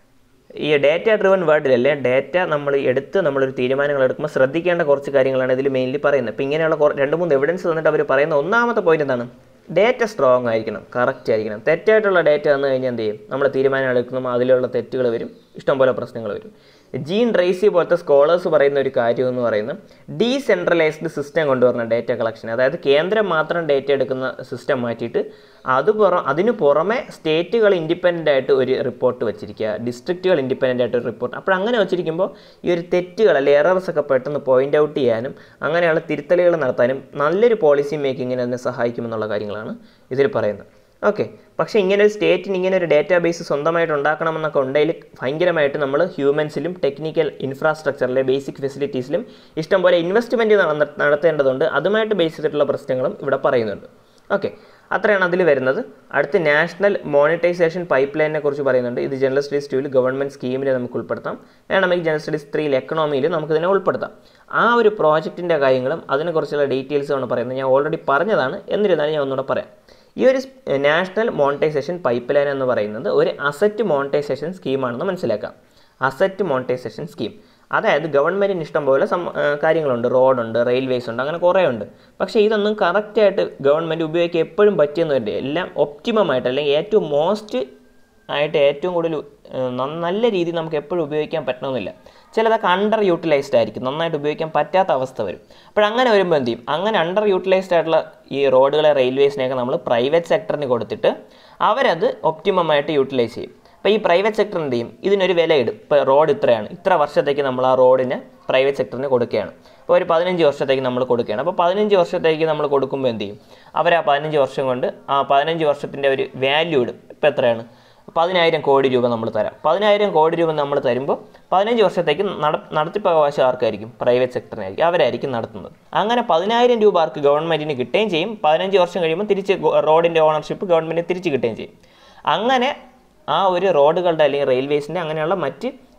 A: ഈ ഡേറ്റ ഡ്രിവൺ വേർഡിലല്ലേ ഡേറ്റ നമ്മൾ എടുത്ത് നമ്മളൊരു തീരുമാനങ്ങൾ എടുക്കുമ്പോൾ ശ്രദ്ധിക്കേണ്ട കുറച്ച് കാര്യങ്ങളാണ് ഇതിൽ മെയിൻലി പറയുന്നത് ഇപ്പോൾ ഇങ്ങനെയുള്ള കുറ- രണ്ട് മൂന്ന് എവിഡൻസ് തന്നിട്ട് അവർ പറയുന്ന ഒന്നാമത്തെ പോയിന്റ് എന്താണ് ഡേറ്റ സ്ട്രോങ് ആയിരിക്കണം കറക്റ്റ് ആയിരിക്കണം തെറ്റായിട്ടുള്ള ഡേറ്റ വന്നു കഴിഞ്ഞാൽ എന്ത് ചെയ്യും നമ്മൾ തീരുമാനം എടുക്കുമ്പോൾ അതിലുള്ള തെറ്റുകൾ വരും ഇഷ്ടംപോലെ പ്രശ്നങ്ങൾ വരും ജീൻ റേസി പോലത്തെ സ്കോളേഴ്സ് പറയുന്ന ഒരു കാര്യം എന്ന് പറയുന്നത് ഡീസെൻട്രലൈസ്ഡ് സിസ്റ്റം കൊണ്ടുവരണം ഡേറ്റ കളക്ഷൻ അതായത് കേന്ദ്രം മാത്രം ഡേറ്റ എടുക്കുന്ന സിസ്റ്റം മാറ്റിയിട്ട് അത് പുറം അതിന് പുറമെ സ്റ്റേറ്റുകൾ ഇൻഡിപെൻഡൻ്റ് ആയിട്ട് ഒരു റിപ്പോർട്ട് വെച്ചിരിക്കുക ഡിസ്ട്രിക്റ്റുകൾ ഇൻഡിപെൻഡൻ്റ് ആയിട്ട് ഒരു റിപ്പോർട്ട് അപ്പോൾ അങ്ങനെ വെച്ചിരിക്കുമ്പോൾ ഈ ഒരു തെറ്റുകൾ അല്ലെങ്കിൽ എറർസ് ഒക്കെ പെട്ടെന്ന് പോയിന്റ് ഔട്ട് ചെയ്യാനും അങ്ങനെയുള്ള തിരുത്തലുകൾ നടത്താനും നല്ലൊരു പോളിസി മേക്കിങ്ങിന് അതിനെ സഹായിക്കുമെന്നുള്ള കാര്യങ്ങളാണ് ഇതിൽ പറയുന്നത് ഓക്കെ പക്ഷേ ഇങ്ങനെ ഒരു സ്റ്റേറ്റിന് ഇങ്ങനെ ഒരു ഡേറ്റാ ബേസ് സ്വന്തമായിട്ട് ഉണ്ടാക്കണമെന്നൊക്കെ ഉണ്ടെങ്കിൽ ഭയങ്കരമായിട്ട് നമ്മൾ ഹ്യൂമൻസിലും ടെക്നിക്കൽ ഇൻഫ്രാസ്ട്രക്ചറിലെ ബേസിക് ഫെസിലിറ്റീസിലും ഇഷ്ടംപോലെ ഇൻവെസ്റ്റ്മെൻറ്റ് നടത്തേണ്ടതുണ്ട് അതുമായിട്ട് ബേസ് ചെയ്തിട്ടുള്ള പ്രശ്നങ്ങളും ഇവിടെ പറയുന്നുണ്ട് ഓക്കെ അത്രയാണ് അതിൽ വരുന്നത് അടുത്ത് നാഷണൽ മോണിറ്റൈസേഷൻ പൈപ്പ് ലൈനിനെ കുറിച്ച് പറയുന്നുണ്ട് ഇത് ജനറൽ സ്റ്റഡീസ് ടൂവിൽ ഗവൺമെൻറ് സ്കീമിൽ നമുക്ക് ഉൾപ്പെടുത്താം വേണമെങ്കിൽ ജനറൽ സ്റ്റഡീസ് ത്രീയിൽ എക്കണോമിയിൽ നമുക്കിതിനെ ഉൾപ്പെടുത്താം ആ ഒരു പ്രോജക്റ്റിൻ്റെ കാര്യങ്ങളും അതിനെക്കുറിച്ചുള്ള ഡീറ്റെയിൽസുമാണ് പറയുന്നത് ഞാൻ ഓൾറെഡി പറഞ്ഞതാണ് എന്നിരുന്നാലും ഞാൻ ഒന്നുകൂടെ പറയാം ഈ ഒരു നാഷണൽ മോണിറ്റൈസേഷൻ പൈപ്പ് ലൈൻ എന്ന് പറയുന്നത് ഒരു അസറ്റ് മോണിറ്റൈസേഷൻ സ്കീമാണെന്ന് മനസ്സിലാക്കാം അസറ്റ് മോണിറ്റൈസേഷൻ സ്കീം അതായത് ഗവൺമെൻറ്റിന് ഇഷ്ടം പോലെ സം ആ, കാര്യങ്ങളുണ്ട് റോഡുണ്ട് റെയിൽവേസ് ഉണ്ട് അങ്ങനെ കുറേ ഉണ്ട് പക്ഷേ ഇതൊന്നും കറക്റ്റായിട്ട് ഗവൺമെൻറ് ഉപയോഗിക്കാൻ എപ്പോഴും പറ്റിയെന്ന് വരില്ല എല്ലാം ഒപ്റ്റിമമായിട്ട് അല്ലെങ്കിൽ ഏറ്റവും മോസ്റ്റ് ആയിട്ട് ഏറ്റവും കൂടുതൽ ഏഹ്, ന- നല്ല രീതിയിൽ നമുക്ക് എപ്പോഴും ഉപയോഗിക്കാൻ പറ്റണമെന്നില്ല ചിലതൊക്കെ അണ്ടർ യൂട്ടിലൈസ്ഡ് ആയിരിക്കും നന്നായിട്ട് ഉപയോഗിക്കാൻ പറ്റാത്ത അവസ്ഥ വരും അപ്പോൾ അങ്ങനെ വരുമ്പോൾ എന്ത് ചെയ്യും അങ്ങനെ അണ്ടർ യൂട്ടിലൈസ്ഡ് ആയിട്ടുള്ള ഈ റോഡുകളെ റെയിൽവേസിനെയൊക്കെ നമ്മൾ പ്രൈവറ്റ് സെക്ടറിന് കൊടുത്തിട്ട് അവരത് ഒപ്റ്റിമമായിട്ട് യൂട്ടിലൈസ് ചെയ്യും അപ്പോൾ ഈ പ്രൈവറ്റ് സെക്ടർ എന്ത് ചെയ്യും ഇതിനൊരു വില ഇടും ഇപ്പോൾ റോഡ് ഇത്രയാണ് ഇത്ര വർഷത്തേക്ക് നമ്മൾ ആ റോഡിന് പ്രൈവറ്റ് സെക്ടറിന് കൊടുക്കുകയാണ് അപ്പോൾ ഒരു പതിനഞ്ച് വർഷത്തേക്ക് നമ്മൾ കൊടുക്കുകയാണ് അപ്പോൾ പതിനഞ്ച് വർഷത്തേക്ക് നമ്മൾ കൊടുക്കുമ്പോൾ എന്ത് ചെയ്യും അവർ ആ പതിനഞ്ച് വർഷം കൊണ്ട് ആ പതിനഞ്ച് വർഷത്തിൻ്റെ ഒരു വാല്യൂ ഇടും ഇപ്പോൾ എത്രയാണ് പതിനായിരം കോടി രൂപ നമ്മൾ തരാം പതിനായിരം കോടി രൂപ നമ്മൾ തരുമ്പോൾ പതിനഞ്ച് വർഷത്തേക്ക് നട നടത്തിപ്പ് അവകാശം ആർക്കായിരിക്കും പ്രൈവറ്റ് സെക്ടറിനായിരിക്കും അവരായിരിക്കും നടത്തുന്നത് അങ്ങനെ പതിനായിരം രൂപ ആർക്ക് ഗവൺമെൻറ്റിന് കിട്ടുകയും ചെയ്യും പതിനഞ്ച് വർഷം കഴിയുമ്പോൾ തിരിച്ച് റോഡിൻ്റെ ഓണർഷിപ്പ് ഗവൺമെൻറ്റിന് തിരിച്ച് കിട്ടുകയും ചെയ്യും അങ്ങനെ ആ ഒരു റോഡുകളുടെ അല്ലെങ്കിൽ റെയിൽവേസിൻ്റെ അങ്ങനെയുള്ള മറ്റ്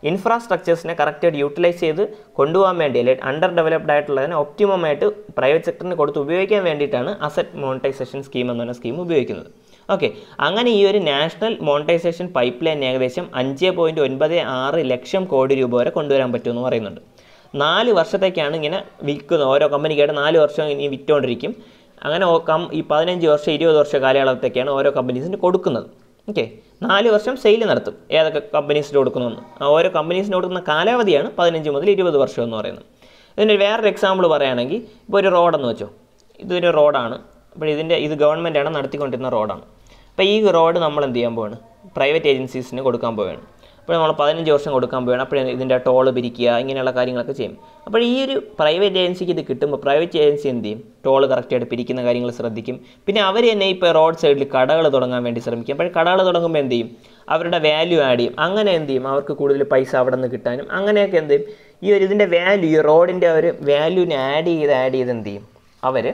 A: ഇൻഫ്രാസ്ട്രക്ചേഴ്സിനെ കറക്റ്റായിട്ട് യൂട്ടിലൈസ് ചെയ്ത് കൊണ്ടുപോകാൻ വേണ്ടി അല്ലെ അണ്ടർ ഡെവലപ്ഡ് ആയിട്ടുള്ളതിനെ ഒപ്റ്റിമം ആയിട്ട് പ്രൈവറ്റ് സെക്ടറിന് കൊടുത്ത് ഉപയോഗിക്കാൻ വേണ്ടിയിട്ടാണ് അസറ്റ് മോണിറ്റൈസേഷൻ സ്കീം എന്ന് പറഞ്ഞ സ്കീം ഉപയോഗിക്കുന്നത് ഓക്കെ അങ്ങനെ ഈ ഒരു നാഷണൽ മോണിറ്റൈസേഷൻ പൈപ്പ് ലൈൻ ഏകദേശം അഞ്ച് പോയിൻറ്റ് ഒൻപത് ആറ് ലക്ഷം കോടി രൂപ വരെ കൊണ്ടുവരാൻ പറ്റുമെന്ന് പറയുന്നുണ്ട് നാല് വർഷത്തേക്കാണ് ഇങ്ങനെ വിൽക്കുന്നത് ഓരോ കമ്പനിക്കായിട്ട് നാല് വർഷം ഇനി വിറ്റുകൊണ്ടിരിക്കും അങ്ങനെ ഓ- കം ഈ പതിനഞ്ച് വർഷം ഇരുപത് വർഷ കാലയളവത്തേക്കാണ് ഓരോ കമ്പനീസിന് കൊടുക്കുന്നത് ഓക്കെ നാല് വർഷം സെയിൽ നടത്തും ഏതൊക്കെ കമ്പനീസിന് കൊടുക്കുന്നെന്ന് ആ ഓരോ കമ്പനീസിന് കൊടുക്കുന്ന കാലാവധിയാണ് പതിനഞ്ച് മുതൽ ഇരുപത് വർഷം എന്ന് പറയുന്നത് ഇതിൻ്റെ വേറൊരു എക്സാമ്പിൾ പറയുകയാണെങ്കിൽ ഇപ്പോൾ ഒരു റോഡെന്ന് വെച്ചോ ഇതൊരു റോഡാണ് അപ്പോൾ ഇതിൻ്റെ ഇത് ഗവൺമെൻറ്റാണ് നടത്തിക്കൊണ്ടിരുന്ന റോഡാണ് അപ്പോൾ ഈ റോഡ് നമ്മൾ എന്ത് ചെയ്യാൻ പോവാണ് പ്രൈവറ്റ് ഏജൻസീസിന് കൊടുക്കാൻ പോവുകയാണ് അപ്പോൾ നമ്മൾ പതിനഞ്ച് വർഷം കൊടുക്കാൻ പോവുകയാണ് അപ്പോൾ ഇതിൻ്റെ ടോള് പിരിക്കുക ഇങ്ങനെയുള്ള കാര്യങ്ങളൊക്കെ ചെയ്യും അപ്പോൾ ഈ ഒരു പ്രൈവറ്റ് ഏജൻസിക്ക് ഇത് കിട്ടുമ്പോൾ പ്രൈവറ്റ് ഏജൻസി എന്ത് ചെയ്യും ടോള് കറക്റ്റായിട്ട് പിരിക്കുന്ന കാര്യങ്ങൾ ശ്രദ്ധിക്കും പിന്നെ അവർ തന്നെ ഇപ്പോൾ റോഡ് സൈഡിൽ കടകൾ തുടങ്ങാൻ വേണ്ടി ശ്രമിക്കും അപ്പോൾ കടകൾ തുടങ്ങുമ്പോൾ എന്ത് ചെയ്യും അവരുടെ വാല്യൂ ആഡ് ചെയ്യും അങ്ങനെ എന്ത് ചെയ്യും അവർക്ക് കൂടുതൽ പൈസ അവിടെ നിന്ന് കിട്ടാനും അങ്ങനെയൊക്കെ എന്ത് ചെയ്യും ഈ ഒരു ഇതിൻ്റെ വാല്യൂ ഈ റോഡിൻ്റെ ഒരു വാല്യൂവിനെ ആഡ് ചെയ്ത് ആഡ് ചെയ്ത് എന്ത് ചെയ്യും അവർ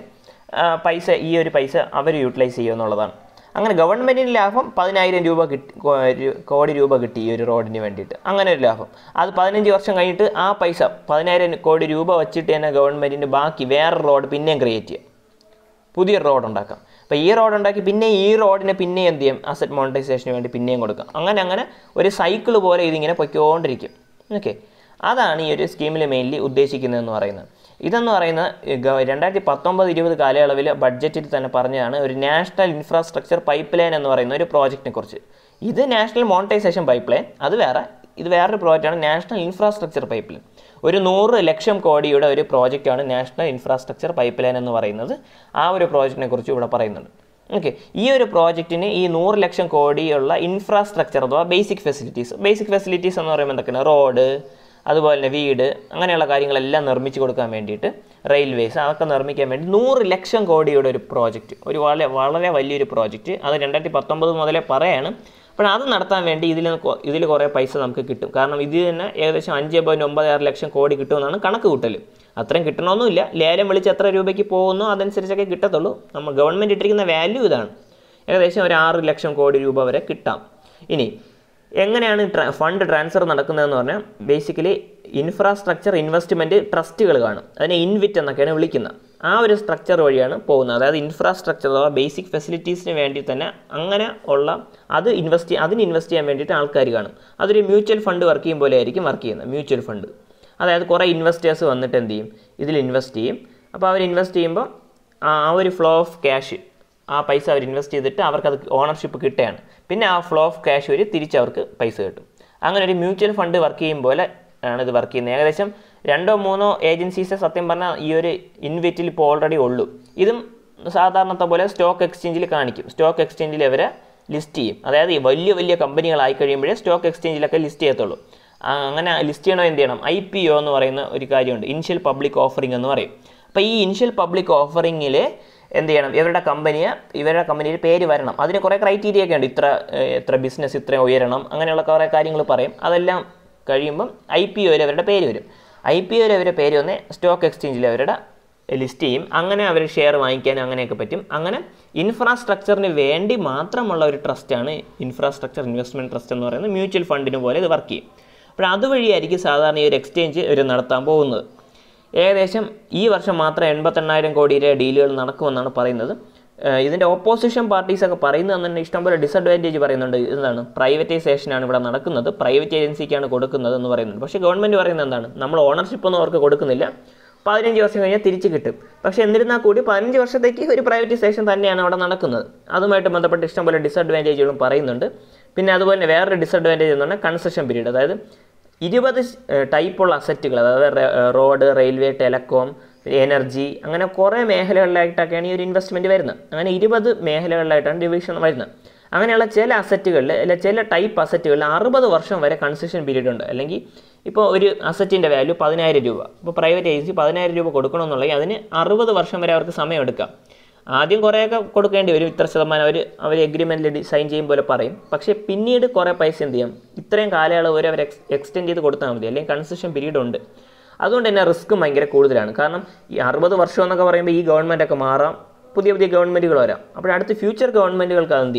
A: പൈസ ഈ ഒരു പൈസ അവർ യൂട്ടിലൈസ് ചെയ്യുക എന്നുള്ളതാണ് അങ്ങനെ ഗവൺമെൻറ്റിന് ലാഭം പതിനായിരം രൂപ കിട്ടി കോ- ഒരു കോടി രൂപ കിട്ടി ഈ ഒരു റോഡിന് വേണ്ടിയിട്ട് അങ്ങനെ ഒരു ലാഭം അത് പതിനഞ്ച് വർഷം കഴിഞ്ഞിട്ട് ആ പൈസ പതിനായിരം കോടി രൂപ വച്ചിട്ട് തന്നെ ഗവൺമെൻറ്റിന് ബാക്കി വേറെ റോഡ് പിന്നെയും ക്രിയേറ്റ് ചെയ്യാം പുതിയ റോഡ് ഉണ്ടാക്കാം അപ്പോൾ ഈ റോഡ് ഉണ്ടാക്കി പിന്നെ ഈ റോഡിനെ പിന്നെ എന്ത് ചെയ്യും അസറ്റ് മോണിറ്റൈസേഷന് വേണ്ടി പിന്നെയും കൊടുക്കാം അങ്ങനെ അങ്ങനെ ഒരു സൈക്കിൾ പോലെ ഇതിങ്ങനെ പൊയ്ക്കൊണ്ടിരിക്കും ഓക്കെ അതാണ് ഈ ഒരു സ്കീമിൽ മെയിൻലി ഉദ്ദേശിക്കുന്നതെന്ന് പറയുന്നത് ഇതെന്ന് പറയുന്നത് ഗ- രണ്ടായിരത്തി പത്തൊമ്പത് ഇരുപത് കാലയളവിൽ ബഡ്ജറ്റിൽ തന്നെ പറഞ്ഞതാണ് ഒരു നാഷണൽ ഇൻഫ്രാസ്ട്രക്ചർ പൈപ്പ് ലൈൻ എന്ന് പറയുന്ന ഒരു പ്രോജക്റ്റിനെ കുറിച്ച് ഇത് നാഷണൽ മോണിറ്റൈസേഷൻ പൈപ്പ് ലൈൻ അത് വേറെ ഇത് വേറൊരു പ്രോജക്റ്റാണ് നാഷണൽ ഇൻഫ്രാസ്ട്രക്ചർ പൈപ്പ് ലൈൻ ഒരു നൂറ് ലക്ഷം കോടിയുടെ ഒരു പ്രോജക്റ്റാണ് നാഷണൽ ഇൻഫ്രാസ്ട്രക്ചർ പൈപ്പ് ലൈൻ എന്ന് പറയുന്നത് ആ ഒരു പ്രോജക്റ്റിനെ കുറിച്ച് ഇവിടെ പറയുന്നുണ്ട് ഓക്കെ ഈ ഒരു പ്രോജക്റ്റിന് ഈ നൂറ് ലക്ഷം കോടിയുള്ള ഇൻഫ്രാസ്ട്രക്ചർ അഥവാ ബേസിക് ഫെസിലിറ്റീസ് ബേസിക് ഫെസിലിറ്റീസ് എന്ന് പറയുമ്പോൾ എന്തൊക്കെയാണ് റോഡ് അതുപോലെ തന്നെ വീട് അങ്ങനെയുള്ള കാര്യങ്ങളെല്ലാം നിർമ്മിച്ച് കൊടുക്കാൻ വേണ്ടിയിട്ട് റെയിൽവേസ് അതൊക്കെ നിർമ്മിക്കാൻ വേണ്ടി നൂറ് ലക്ഷം കോടിയുടെ ഒരു പ്രോജക്റ്റ് ഒരു വളരെ വളരെ വലിയൊരു പ്രോജക്റ്റ് അത് രണ്ടായിരത്തി പത്തൊമ്പത് മുതലേ പറയാണ് അപ്പോൾ അത് നടത്താൻ വേണ്ടി ഇതിൽ ഇതിൽ കുറേ പൈസ നമുക്ക് കിട്ടും കാരണം ഇതിൽ തന്നെ ഏകദേശം അഞ്ച് പോയിൻറ്റ് ഒമ്പത് ആറ് ലക്ഷം കോടി കിട്ടുമെന്നാണ് കണക്ക് കൂട്ടൽ അത്രയും കിട്ടണമെന്നില്ല ലേലം വിളിച്ച് എത്ര രൂപയ്ക്ക് പോകുന്നോ അതനുസരിച്ചൊക്കെ കിട്ടത്തുള്ളൂ നമ്മൾ ഗവൺമെൻറ് ഇട്ടിരിക്കുന്ന വാല്യൂ ഇതാണ് ഏകദേശം ഒരു ആറ് ലക്ഷം കോടി രൂപ വരെ കിട്ടാം ഇനി എങ്ങനെയാണ് ട്രാ- ഫണ്ട് ട്രാൻസ്ഫർ നടക്കുന്നതെന്ന് പറഞ്ഞാൽ ബേസിക്കലി ഇൻഫ്രാസ്ട്രക്ചർ ഇൻവെസ്റ്റ്മെൻറ്റ് ട്രസ്റ്റുകൾ കാണും അതിനെ ഇൻവിറ്റ് എന്നൊക്കെയാണ് വിളിക്കുന്നത് ആ ഒരു സ്ട്രക്ചർ വഴിയാണ് പോകുന്നത് അതായത് ഇൻഫ്രാസ്ട്രക്ചർ അഥവാ ബേസിക് ഫെസിലിറ്റീസിന് വേണ്ടി തന്നെ അങ്ങനെ ഉള്ള അത് ഇൻവെസ്റ്റ് അതിന് ഇൻവെസ്റ്റ് ചെയ്യാൻ വേണ്ടിയിട്ട് ആൾക്കാർ കാണും അതൊരു മ്യൂച്വൽ ഫണ്ട് വർക്ക് ചെയ്യും പോലെ ആയിരിക്കും വർക്ക് ചെയ്യുന്നത് മ്യൂച്വൽ ഫണ്ട് അതായത് കുറേ ഇൻവെസ്റ്റേഴ്സ് വന്നിട്ട് എന്ത് ചെയ്യും ഇതിൽ ഇൻവെസ്റ്റ് ചെയ്യും അപ്പോൾ അവർ ഇൻവെസ്റ്റ് ചെയ്യുമ്പോൾ ആ ആ ഒരു ഫ്ലോ ഓഫ് ക്യാഷ് ആ പൈസ അവർ ഇൻവെസ്റ്റ് ചെയ്തിട്ട് അവർക്ക് അത് ഓണർഷിപ്പ് കിട്ടുകയാണ് പിന്നെ ആ ഫ്ലോ ഓഫ് ക്യാഷ് വഴി തിരിച്ച് അവർക്ക് പൈസ കിട്ടും അങ്ങനെ ഒരു മ്യൂച്വൽ ഫണ്ട് വർക്ക് ചെയ്യും പോലെ ആണ് ഇത് വർക്ക് ചെയ്യുന്നത് ഏകദേശം രണ്ടോ മൂന്നോ ഏജൻസീസ് സത്യം പറഞ്ഞാൽ ഈ ഒരു ഇൻവെറ്റിൽ ഇപ്പോൾ ഓൾറെഡി ഉള്ളൂ ഇതും സാധാരണത്തെ പോലെ സ്റ്റോക്ക് എക്സ്ചേഞ്ചിൽ കാണിക്കും സ്റ്റോക്ക് എക്സ്ചേഞ്ചിൽ അവരെ ലിസ്റ്റ് ചെയ്യും അതായത് ഈ വലിയ വലിയ കമ്പനികളായി കഴിയുമ്പോഴേ സ്റ്റോക്ക് എക്സ്ചേഞ്ചിലൊക്കെ ലിസ്റ്റ് ചെയ്യത്തുള്ളൂ ആ, അങ്ങനെ ലിസ്റ്റ് ചെയ്യണോ എന്ത് ചെയ്യണം ഐ പി ഒ എന്ന് പറയുന്ന ഒരു കാര്യമുണ്ട് ഇനിഷ്യൽ പബ്ലിക് ഓഫറിംഗ് എന്ന് പറയും അപ്പോൾ ഈ ഇനിഷ്യൽ പബ്ലിക് ഓഫറിങ്ങിൽ എന്ത് ചെയ്യണം ഇവരുടെ കമ്പനിയെ ഇവരുടെ കമ്പനിയുടെ പേര് വരണം അതിന് കുറേ ക്രൈറ്റീരിയ ഒക്കെ ഉണ്ട് ഇത്ര ഏഹ്, എത്ര ബിസിനസ് ഇത്രയും ഉയരണം അങ്ങനെയുള്ള കുറേ കാര്യങ്ങൾ പറയും അതെല്ലാം കഴിയുമ്പം ഐ പി ഒയിൽ അവരുടെ പേര് വരും ഐ പി ഒയിൽ അവരുടെ പേര് വന്ന് സ്റ്റോക്ക് എക്സ്ചേഞ്ചിൽ അവരുടെ ലിസ്റ്റ് ചെയ്യും അങ്ങനെ അവർ ഷെയർ വാങ്ങിക്കാനും അങ്ങനെയൊക്കെ പറ്റും അങ്ങനെ ഇൻഫ്രാസ്ട്രക്ചറിന് വേണ്ടി മാത്രമുള്ള ഒരു ട്രസ്റ്റാണ് ഇൻഫ്രാസ്ട്രക്ചർ ഇൻവെസ്റ്റ്മെൻറ്റ് ട്രസ്റ്റ് എന്ന് പറയുന്നത് മ്യൂച്വൽ ഫണ്ടിന് പോലെ ഇത് വർക്ക് ചെയ്യും അപ്പോൾ അതുവഴിയായിരിക്കും സാധാരണ ഈ ഒരു എക്സ്ചേഞ്ച് ഇവർ നടത്താൻ പോകുന്നത് ഏകദേശം ഈ വർഷം മാത്രം എൺപത്തെണ്ണായിരം കോടിയുടെ ഡീലുകൾ നടക്കുമെന്നാണ് പറയുന്നത് ഏഹ് ഇതിൻ്റെ ഓപ്പോസിഷൻ പാർട്ടീസൊക്കെ പറയുന്നത് തന്നെ ഇഷ്ടംപോലെ ഡിസഡ്വാൻറ്റേജ് പറയുന്നുണ്ട് എന്താണ് പ്രൈവറ്റൈസേഷനാണ് ഇവിടെ നടക്കുന്നത് പ്രൈവറ്റ് ഏജൻസിക്കാണ് കൊടുക്കുന്നത് എന്ന് പറയുന്നുണ്ട് പക്ഷേ ഗവൺമെൻറ് പറയുന്നത് എന്താണ് നമ്മൾ ഓണർഷിപ്പ് ഒന്നും അവർക്ക് കൊടുക്കുന്നില്ല പതിനഞ്ച് വർഷം കഴിഞ്ഞാൽ തിരിച്ച് കിട്ടും പക്ഷേ എന്നിരുന്നാൽ കൂടി പതിനഞ്ച് വർഷത്തേക്ക് ഒരു പ്രൈവറ്റൈസേഷൻ തന്നെയാണ് അവിടെ നടക്കുന്നത് അതുമായിട്ട് ബന്ധപ്പെട്ട് ഇഷ്ടംപോലെ ഡിസഡ്വാൻറ്റേജുകളും പറയുന്നുണ്ട് പിന്നെ അതുപോലെ തന്നെ വേറൊരു ഡിസഡ്വാൻറ്റേജ് എന്ന് പറഞ്ഞാൽ കൺസെഷൻ പീരീഡ് അതായത് ഇരുപത് ടൈപ്പുള്ള അസറ്റുകൾ അതായത് റേ- റോഡ് റെയിൽവേ ടെലകോം എനർജി അങ്ങനെ കുറേ മേഖലകളിലായിട്ടൊക്കെയാണ് ഈ ഒരു ഇൻവെസ്റ്റ്മെൻറ്റ് വരുന്നത് അങ്ങനെ ഇരുപത് മേഖലകളിലായിട്ടാണ് ഡിവിഷൻ വരുന്നത് അങ്ങനെയുള്ള ചില അസറ്റുകളിൽ അല്ല ചില ടൈപ്പ് അസറ്റുകളിൽ അറുപത് വർഷം വരെ കൺസെഷൻ പീരീഡ് ഉണ്ട് അല്ലെങ്കിൽ ഇപ്പോൾ ഒരു അസറ്റിൻ്റെ വാല്യൂ പതിനായിരം രൂപ ഇപ്പോൾ പ്രൈവറ്റ് ഏജൻസി പതിനായിരം രൂപ കൊടുക്കണമെന്നുണ്ടെങ്കിൽ അതിന് അറുപത് വർഷം വരെ അവർക്ക് സമയം എടുക്കാം ആദ്യം കുറേയൊക്കെ കൊടുക്കേണ്ടി വരും ഇത്ര ശതമാനം അവർ അവർ എഗ്രിമെൻറ്റിൽ സൈൻ ചെയ്യും പോലെ പറയും പക്ഷേ പിന്നീട് കുറേ പൈസ എന്ത് ചെയ്യും ഇത്രയും കാലയളവ് വരെ അവർ എക്സ് എക്സ്റ്റെൻഡ് ചെയ്ത് കൊടുത്താൽ മതി അല്ലെങ്കിൽ കൺസെഷൻ പീരീഡ് ഉണ്ട് അതുകൊണ്ട് തന്നെ റിസ്ക്കും ഭയങ്കര കൂടുതലാണ് കാരണം ഈ അറുപത് വർഷം എന്നൊക്കെ പറയുമ്പോൾ ഈ ഗവൺമെൻറ് ഒക്കെ മാറാം പുതിയ പുതിയ ഗവൺമെൻറ്റുകൾ വരാം അപ്പോൾ അടുത്ത ഫ്യൂച്ചർ ഗവൺമെൻറ്റുകൾക്ക് അത് എന്ത് ചെയ്യാം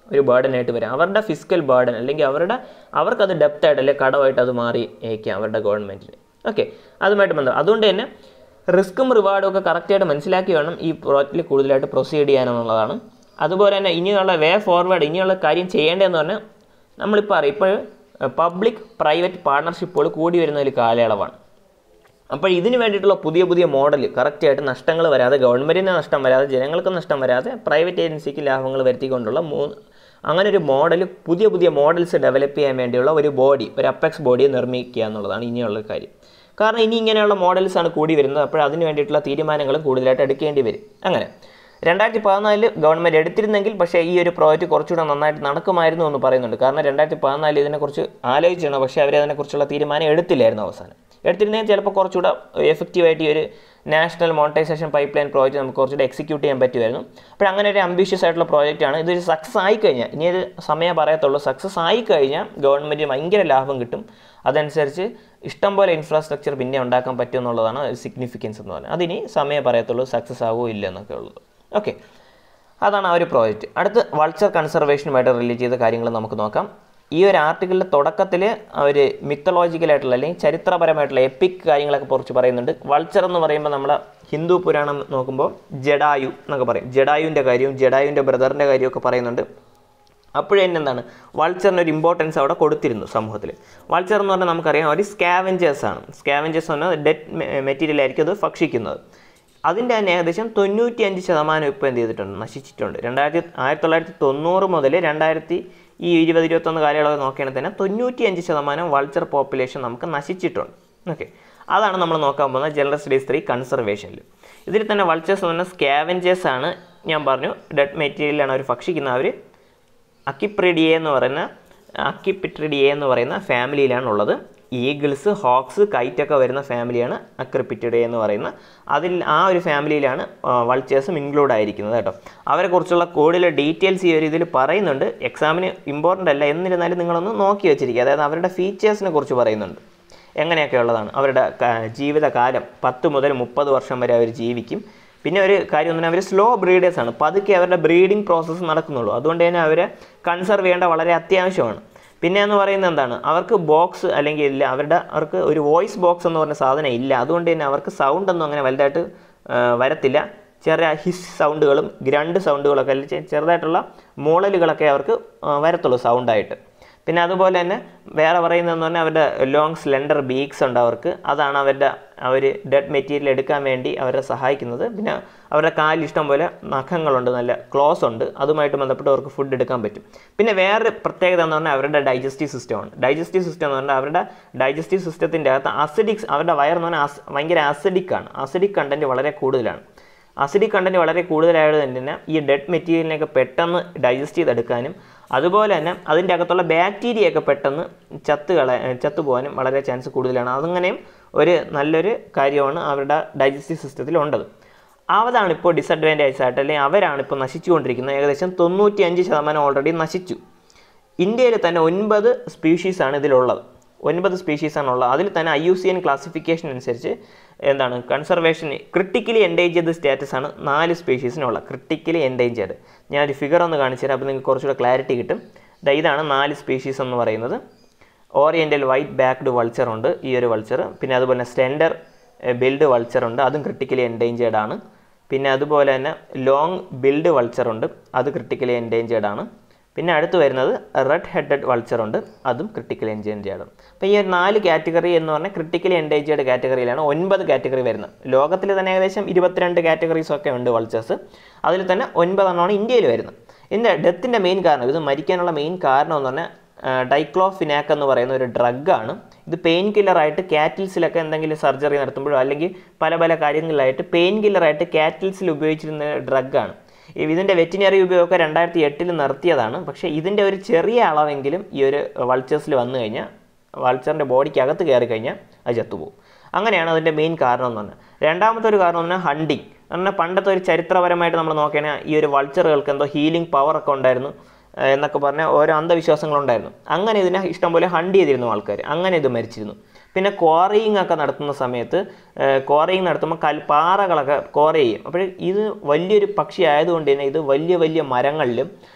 A: ഒരു ബേർഡനായിട്ട് വരും അവരുടെ ഫിസിക്കൽ ബേർഡൻ അല്ലെങ്കിൽ അവരുടെ അവർക്കത് ഡെപ്തായിട്ട് അല്ലെങ്കിൽ കടമായിട്ട് അത് മാറി ഏക്കാം അവരുടെ ഗവൺമെൻറ്റിന് ഓക്കെ അതുമായിട്ട് ബന്ധം അതുകൊണ്ട് തന്നെ റിസ്ക്കും റിവാർഡും ഒക്കെ കറക്റ്റായിട്ട് മനസ്സിലാക്കി വേണം ഈ പ്രോജക്റ്റിൽ കൂടുതലായിട്ട് പ്രൊസീഡ് ചെയ്യാനെന്നുള്ളതാണ് അതുപോലെ തന്നെ ഇനിയുള്ള വേ ഫോർവേഡ് ഇനിയുള്ള കാര്യം ചെയ്യേണ്ടതെന്ന് പറഞ്ഞാൽ നമ്മളിപ്പോൾ അറിയാം ഇപ്പോൾ പബ്ലിക് പ്രൈവറ്റ് പാർട്ണർഷിപ്പുകൾ കൂടി വരുന്ന ഒരു കാലയളവാണ് അപ്പോൾ ഇതിന് വേണ്ടിയിട്ടുള്ള പുതിയ പുതിയ മോഡൽ കറക്റ്റായിട്ട് നഷ്ടങ്ങൾ വരാതെ ഗവൺമെൻറ്റിന് നഷ്ടം വരാതെ ജനങ്ങൾക്ക് നഷ്ടം വരാതെ പ്രൈവറ്റ് ഏജൻസിക്ക് ലാഭങ്ങൾ വരുത്തിക്കൊണ്ടുള്ള മൂന്ന് അങ്ങനെ ഒരു മോഡൽ പുതിയ പുതിയ മോഡൽസ് ഡെവലപ്പ് ചെയ്യാൻ വേണ്ടിയുള്ള ഒരു ബോഡി ഒരു അപ്പെക്സ് ബോഡി നിർമ്മിക്കുക എന്നുള്ളതാണ് ഇനിയുള്ള കാര്യം കാരണം ഇനി ഇങ്ങനെയുള്ള മോഡൽസാണ് കൂടി വരുന്നത് അപ്പോൾ അതിന് വേണ്ടിയിട്ടുള്ള തീരുമാനങ്ങളും കൂടുതലായിട്ട് എടുക്കേണ്ടി വരും അങ്ങനെ രണ്ടായിരത്തി പതിനാലിൽ ഗവൺമെൻറ് എടുത്തിരുന്നെങ്കിൽ പക്ഷേ ഈ ഒരു പ്രോജക്റ്റ് കുറച്ചുകൂടെ നന്നായിട്ട് നടക്കുമായിരുന്നു എന്ന് പറയുന്നുണ്ട് കാരണം രണ്ടായിരത്തി പതിനാലിൽ ഇതിനെക്കുറിച്ച് ആലോചിച്ചാണ് പക്ഷേ അവർ അതിനെക്കുറിച്ചുള്ള തീരുമാനം എടുത്തില്ലായിരുന്നു അവസാനം എടുത്തിരുന്നെങ്കിൽ ചിലപ്പോൾ കുറച്ചുകൂടെ എഫക്റ്റീവായിട്ട് ഈ ഒരു national monetisation pipe line project നമുക്ക് കുറച്ചുകൂടെ എക്സിക്യൂട്ട് ചെയ്യാൻ പറ്റുമായിരുന്നു അപ്പോൾ അങ്ങനെ ഒരു അംബീഷ്യസ് ആയിട്ടുള്ള പ്രോജക്റ്റാണ് ഇതൊരു സക്സസ് ആയി കഴിഞ്ഞാൽ ഇനി ഒരു സമയം പറയത്തുള്ളൂ സക്സസ് ആയി കഴിഞ്ഞാൽ ഗവൺമെൻറ് ഭയങ്കര ലാഭം കിട്ടും അതനുസരിച്ച് ഇഷ്ടംപോലെ ഇൻഫ്രാസ്ട്രക്ചർ പിന്നെ ഉണ്ടാക്കാൻ പറ്റും എന്നുള്ളതാണ് സിഗ്നിഫിക്കൻസ് എന്ന് പറയുന്നത് അതിനി സമയം പറയത്തുള്ളൂ സക്സസ് ആവുമോ ഇല്ല എന്നൊക്കെ ഉള്ളത് ഓക്കെ അതാണ് ആ ഒരു പ്രോജക്റ്റ് അടുത്ത് വൾച്ചർ കൺസർവേഷനുമായിട്ട് റിലേറ്റ് ചെയ്ത കാര്യങ്ങൾ നമുക്ക് നോക്കാം ഈ ഒരു ആർട്ടിക്കിളിൻ്റെ തുടക്കത്തിൽ അവർ മിത്തളോജിക്കലായിട്ടുള്ള അല്ലെങ്കിൽ ചരിത്രപരമായിട്ടുള്ള എപ്പിക് കാര്യങ്ങളൊക്കെ കുറിച്ച് പറയുന്നുണ്ട് വൾച്ചർ എന്ന് പറയുമ്പോൾ നമ്മൾ ഹിന്ദു പുരാണം നോക്കുമ്പോൾ ജഡായു എന്നൊക്കെ പറയും ജഡായുവിൻ്റെ കാര്യവും ജഡായുവിൻ്റെ ബ്രദറിൻ്റെ കാര്യമൊക്കെ പറയുന്നുണ്ട് അപ്പോഴേ തന്നെ എന്താണ് വൾച്ചറിന് ഒരു ഇമ്പോർട്ടൻസ് അവിടെ കൊടുത്തിരുന്നു സമൂഹത്തിൽ വൾച്ചർ എന്ന് പറഞ്ഞാൽ നമുക്കറിയാം ഒരു സ്കാവഞ്ചേഴ്സ് ആണ് സ്കാവഞ്ചേഴ്സ് എന്ന് പറഞ്ഞാൽ ഡെഡ് മെറ്റീരിയൽ ആയിരിക്കും അത് ഭക്ഷിക്കുന്നത് അതിൻ്റെ തന്നെ ഏകദേശം തൊണ്ണൂറ്റി അഞ്ച് ശതമാനം ഇപ്പോൾ എന്ത് ചെയ്തിട്ടുണ്ട് നശിച്ചിട്ടുണ്ട് രണ്ടായിരത്തി ആയിരത്തി തൊള്ളായിരത്തി തൊണ്ണൂറ് മുതൽ രണ്ടായിരത്തി ഈ ഇരുപത് ഇരുപത്തൊന്ന് കാലയളവ് നോക്കുകയാണെങ്കിൽ തന്നെ തൊണ്ണൂറ്റി അഞ്ച് ശതമാനം വൾച്ചർ പോപ്പുലേഷൻ നമുക്ക് നശിച്ചിട്ടുണ്ട് ഓക്കെ അതാണ് നമ്മൾ നോക്കാൻ പോകുന്നത് ജനറൽ സ്റ്റഡീസ് ത്രീ കൺസർവേഷനിൽ ഇതിൽ തന്നെ വൾച്ചേഴ്സ് എന്ന് പറഞ്ഞാൽ സ്കാവഞ്ചേഴ്സ് ആണ് ഞാൻ പറഞ്ഞു ഡെഡ് മെറ്റീരിയലാണ് അവർ ഭക്ഷിക്കുന്നത് അവർ അക്കിപ്രിഡിയെ എന്ന് പറയുന്ന അക്കിപ്പിട്രിഡിയെ എന്ന് പറയുന്ന ഫാമിലിയിലാണ് ഉള്ളത് ഈഗിൾസ് ഹോക്സ് കൈറ്റൊക്കെ വരുന്ന ഫാമിലിയാണ് അക്രിപ്പിറ്റിഡേ എന്ന് പറയുന്ന അതിൽ ആ ഒരു ഫാമിലിയിലാണ് വൾച്ചേഴ്സും ഇൻക്ലൂഡ് ആയിരിക്കുന്നത് കേട്ടോ അവരെക്കുറിച്ചുള്ള കൂടുതൽ ഡീറ്റെയിൽസ് ഈ ഒരു ഇതിൽ പറയുന്നുണ്ട് എക്സാമിന് ഇമ്പോർട്ടൻ്റ് അല്ല എന്നിരുന്നാലും നിങ്ങളൊന്ന് നോക്കി വെച്ചിരിക്കുക അതായത് അവരുടെ ഫീച്ചേഴ്സിനെ കുറിച്ച് പറയുന്നുണ്ട് എങ്ങനെയൊക്കെ ഉള്ളതാണ് അവരുടെ ക- ജീവിതകാലം പത്ത് മുതൽ മുപ്പത് വർഷം വരെ അവർ ജീവിക്കും പിന്നെ ഒരു കാര്യം എന്ന് പറഞ്ഞാൽ അവർ സ്ലോ ബ്രീഡേഴ്സ് ആണ് പതുക്കെ അവരുടെ ബ്രീഡിംഗ് പ്രോസസ്സ് നടക്കുന്നുള്ളൂ അതുകൊണ്ട് തന്നെ അവരെ കൺസർവ് ചെയ്യേണ്ട വളരെ അത്യാവശ്യമാണ് പിന്നെ എന്ന് പറയുന്നത് എന്താണ് അവർക്ക് ബോക്സ് അല്ലെങ്കിൽ ഇല്ല അവരുടെ അവർക്ക് ഒരു വോയിസ് ബോക്സ് എന്ന് പറഞ്ഞ സാധനം ഇല്ല അതുകൊണ്ട് തന്നെ അവർക്ക് സൗണ്ട് ഒന്നും അങ്ങനെ വലുതായിട്ട് ആ, വരത്തില്ല ചെറിയ ഹിസ് സൗണ്ടുകളും ഗ്രണ്ട് സൗണ്ടുകളൊക്കെ അല്ലെങ്കിൽ ചെ- ചെറുതായിട്ടുള്ള മൂളലുകളൊക്കെ അവർക്ക് ആ, വരത്തുള്ളൂ സൗണ്ടായിട്ട് പിന്നെ അതുപോലെ തന്നെ വേറെ പറയുന്നതെന്ന് പറഞ്ഞാൽ അവരുടെ ലോങ് സ്ലെൻഡർ ബീക്സ് ഉണ്ട് അവർക്ക് അതാണ് അവരുടെ അവർ ഡെഡ് മെറ്റീരിയൽ എടുക്കാൻ വേണ്ടി അവരെ സഹായിക്കുന്നത് പിന്നെ അവരുടെ കാലിൽ ഇഷ്ടം പോലെ നഖങ്ങളുണ്ട് നല്ല ക്ലോസ് ഉണ്ട് അതുമായിട്ട് ബന്ധപ്പെട്ട് അവർക്ക് ഫുഡ് എടുക്കാൻ പറ്റും പിന്നെ വേറെ പ്രത്യേകത എന്ന് പറഞ്ഞാൽ അവരുടെ ഡൈജസ്റ്റീവ് സിസ്റ്റമാണ് ഡൈജസ്റ്റീവ് സിസ്റ്റം എന്ന് പറഞ്ഞാൽ അവരുടെ ഡൈജസ്റ്റീവ് സിസ്റ്റത്തിൻ്റെ അകത്ത് അസിഡിക്സ് അവരുടെ വയറെന്ന് പറഞ്ഞാൽ അസ് ഭയങ്കര acidic ആണ് അസിഡിക് കണ്ടൻറ്റ് വളരെ കൂടുതലാണ് അസിഡിക് കണ്ടൻറ്റ് വളരെ കൂടുതലായത് തന്നെ ഈ ഡെഡ് മെറ്റീരിയലിനെയൊക്കെ പെട്ടെന്ന് ഡൈജസ്റ്റ് ചെയ്തെടുക്കാനും അതുപോലെ തന്നെ അതിൻ്റെ അകത്തുള്ള ബാക്ടീരിയയൊക്കെ പെട്ടെന്ന് ചത്ത് കള ചത്തു പോകാനും വളരെ ചാൻസ് കൂടുതലാണ് അതങ്ങനെയും ഒരു നല്ലൊരു കാര്യമാണ് അവരുടെ ഡൈജസ്റ്റീവ് സിസ്റ്റത്തിൽ ഉള്ളത് അതാണ് ഇപ്പോൾ ഡിസഡ്വാൻറ്റേജ് ആയിട്ട് അല്ലെങ്കിൽ അവരാണ് ഇപ്പോൾ നശിച്ചുകൊണ്ടിരിക്കുന്നത് ഏകദേശം തൊണ്ണൂറ്റി അഞ്ച് ശതമാനം ഓൾറെഡി നശിച്ചു ഇന്ത്യയിൽ തന്നെ ഒൻപത് സ്പീഷീസാണ് ഇതിലുള്ളത് ഒൻപത് സ്പീഷീസാണ് ഉള്ളത് അതിൽ തന്നെ I U C N classification അനുസരിച്ച് എന്താണ് കൺസർവേഷൻ ക്രിട്ടിക്കലി എൻഡേഞ്ചേർഡ് സ്റ്റാറ്റസ് ആണ് നാല് സ്പീഷീസിനുള്ള ക്രിട്ടിക്കലി എൻഡേഞ്ചേർഡ് ഞാനൊരു ഫിഗർ ഒന്ന് കാണിച്ചു തരാം അപ്പോൾ നിങ്ങൾക്ക് കുറച്ചുകൂടെ ക്ലാരിറ്റി കിട്ടും ദാ ഇതാണ് നാല് സ്പീഷീസ് എന്ന് പറയുന്നത് ഓറിയൻ്റൽ വൈറ്റ് ബാക്ക്ഡ് വൾച്ചർ ഉണ്ട് ഈ ഒരു വൾച്ചർ പിന്നെ അതുപോലെ തന്നെ സ്റ്റെൻഡർ ബിൽഡ് വൾച്ചർ ഉണ്ട് അതും ക്രിട്ടിക്കലി എൻഡേഞ്ചേർഡ് ആണ് പിന്നെ അതുപോലെ തന്നെ ലോങ് ബിൽഡ് വൾച്ചർ ഉണ്ട് അത് ക്രിട്ടിക്കലി എൻഡേഞ്ചേർഡ് ആണ് പിന്നെ അടുത്ത് വരുന്നത് റെഡ് ഹെഡഡ് വൾച്ചർ ഉണ്ട് അതും ക്രിട്ടിക്കലി എൻഡേഞ്ചേർഡ് ആണ് അപ്പോൾ ഈ ഒരു നാല് കാറ്റഗറി എന്ന് പറഞ്ഞാൽ ക്രിട്ടിക്കലി എൻഡേഞ്ചേർഡ് കാറ്റഗറിയിലാണ് ഒൻപത് കാറ്റഗറി വരുന്നത് ലോകത്തിൽ തന്നെ ഏകദേശം ഇരുപത്തിരണ്ട് കാറ്റഗറീസ് ഒക്കെ ഉണ്ട് വൾച്ചേഴ്സ് അതിൽ തന്നെ ഒൻപതെണ്ണമാണ് ഇന്ത്യയിൽ വരുന്നത് ഇതിൻ്റെ ഡെത്തിൻ്റെ മെയിൻ കാരണം ഇത് മരിക്കാനുള്ള മെയിൻ കാരണം എന്ന് പറഞ്ഞാൽ ഡൈക്ലോഫിനാക്ക് എന്ന് പറയുന്ന ഒരു ഡ്രഗാണ് ഇത് പെയിൻ കില്ലറായിട്ട് കാറ്റിൽസിലൊക്കെ എന്തെങ്കിലും സർജറി നടത്തുമ്പോഴോ അല്ലെങ്കിൽ പല പല കാര്യങ്ങളിലായിട്ട് പെയിൻ കില്ലറായിട്ട് കാറ്റിൽസിൽ ഉപയോഗിച്ചിരുന്ന ഡ്രഗാണ് ഇതിൻ്റെ വെറ്റിനറി ഉപയോഗമൊക്കെ രണ്ടായിരത്തി എട്ടിൽ നിർത്തിയതാണ് പക്ഷേ ഇതിൻ്റെ ഒരു ചെറിയ അളവെങ്കിലും ഈ ഒരു വൾച്ചേഴ്സിൽ വന്നു കഴിഞ്ഞാൽ വൾച്ചറിൻ്റെ ബോഡിക്ക് അകത്ത് കയറി കഴിഞ്ഞാൽ അത് ചത്തുപോകും അങ്ങനെയാണ് അതിൻ്റെ മെയിൻ കാരണം എന്ന് പറഞ്ഞാൽ രണ്ടാമത്തെ ഒരു കാരണം എന്ന് പറഞ്ഞാൽ ഹണ്ടിങ് പറഞ്ഞാൽ പണ്ടത്തെ ഒരു ചരിത്രപരമായിട്ട് നമ്മൾ നോക്കുകയാണെങ്കിൽ ഈ ഒരു വൾച്ചറുകൾക്ക് എന്തോ ഹീലിംഗ് പവർ ഒക്കെ ഉണ്ടായിരുന്നു ഏഹ് എന്നൊക്കെ പറഞ്ഞ ഓരോ അന്ധവിശ്വാസങ്ങളുണ്ടായിരുന്നു അങ്ങനെ ഇതിനെ ഇഷ്ടംപോലെ ഹണ്ട് ചെയ്തിരുന്നു ആൾക്കാർ അങ്ങനെ ഇത് മരിച്ചിരുന്നു പിന്നെ ക്വാറിയിങ് ഒക്കെ നടത്തുന്ന സമയത്ത് ക്വാറിയിങ് നടത്തുമ്പോൾ കൽ പാറകളൊക്കെ ക്വാറി ചെയ്യും അപ്പോൾ ഇത് വലിയൊരു പക്ഷി ആയതുകൊണ്ട് തന്നെ ഇത് വലിയ വലിയ മരങ്ങളിലും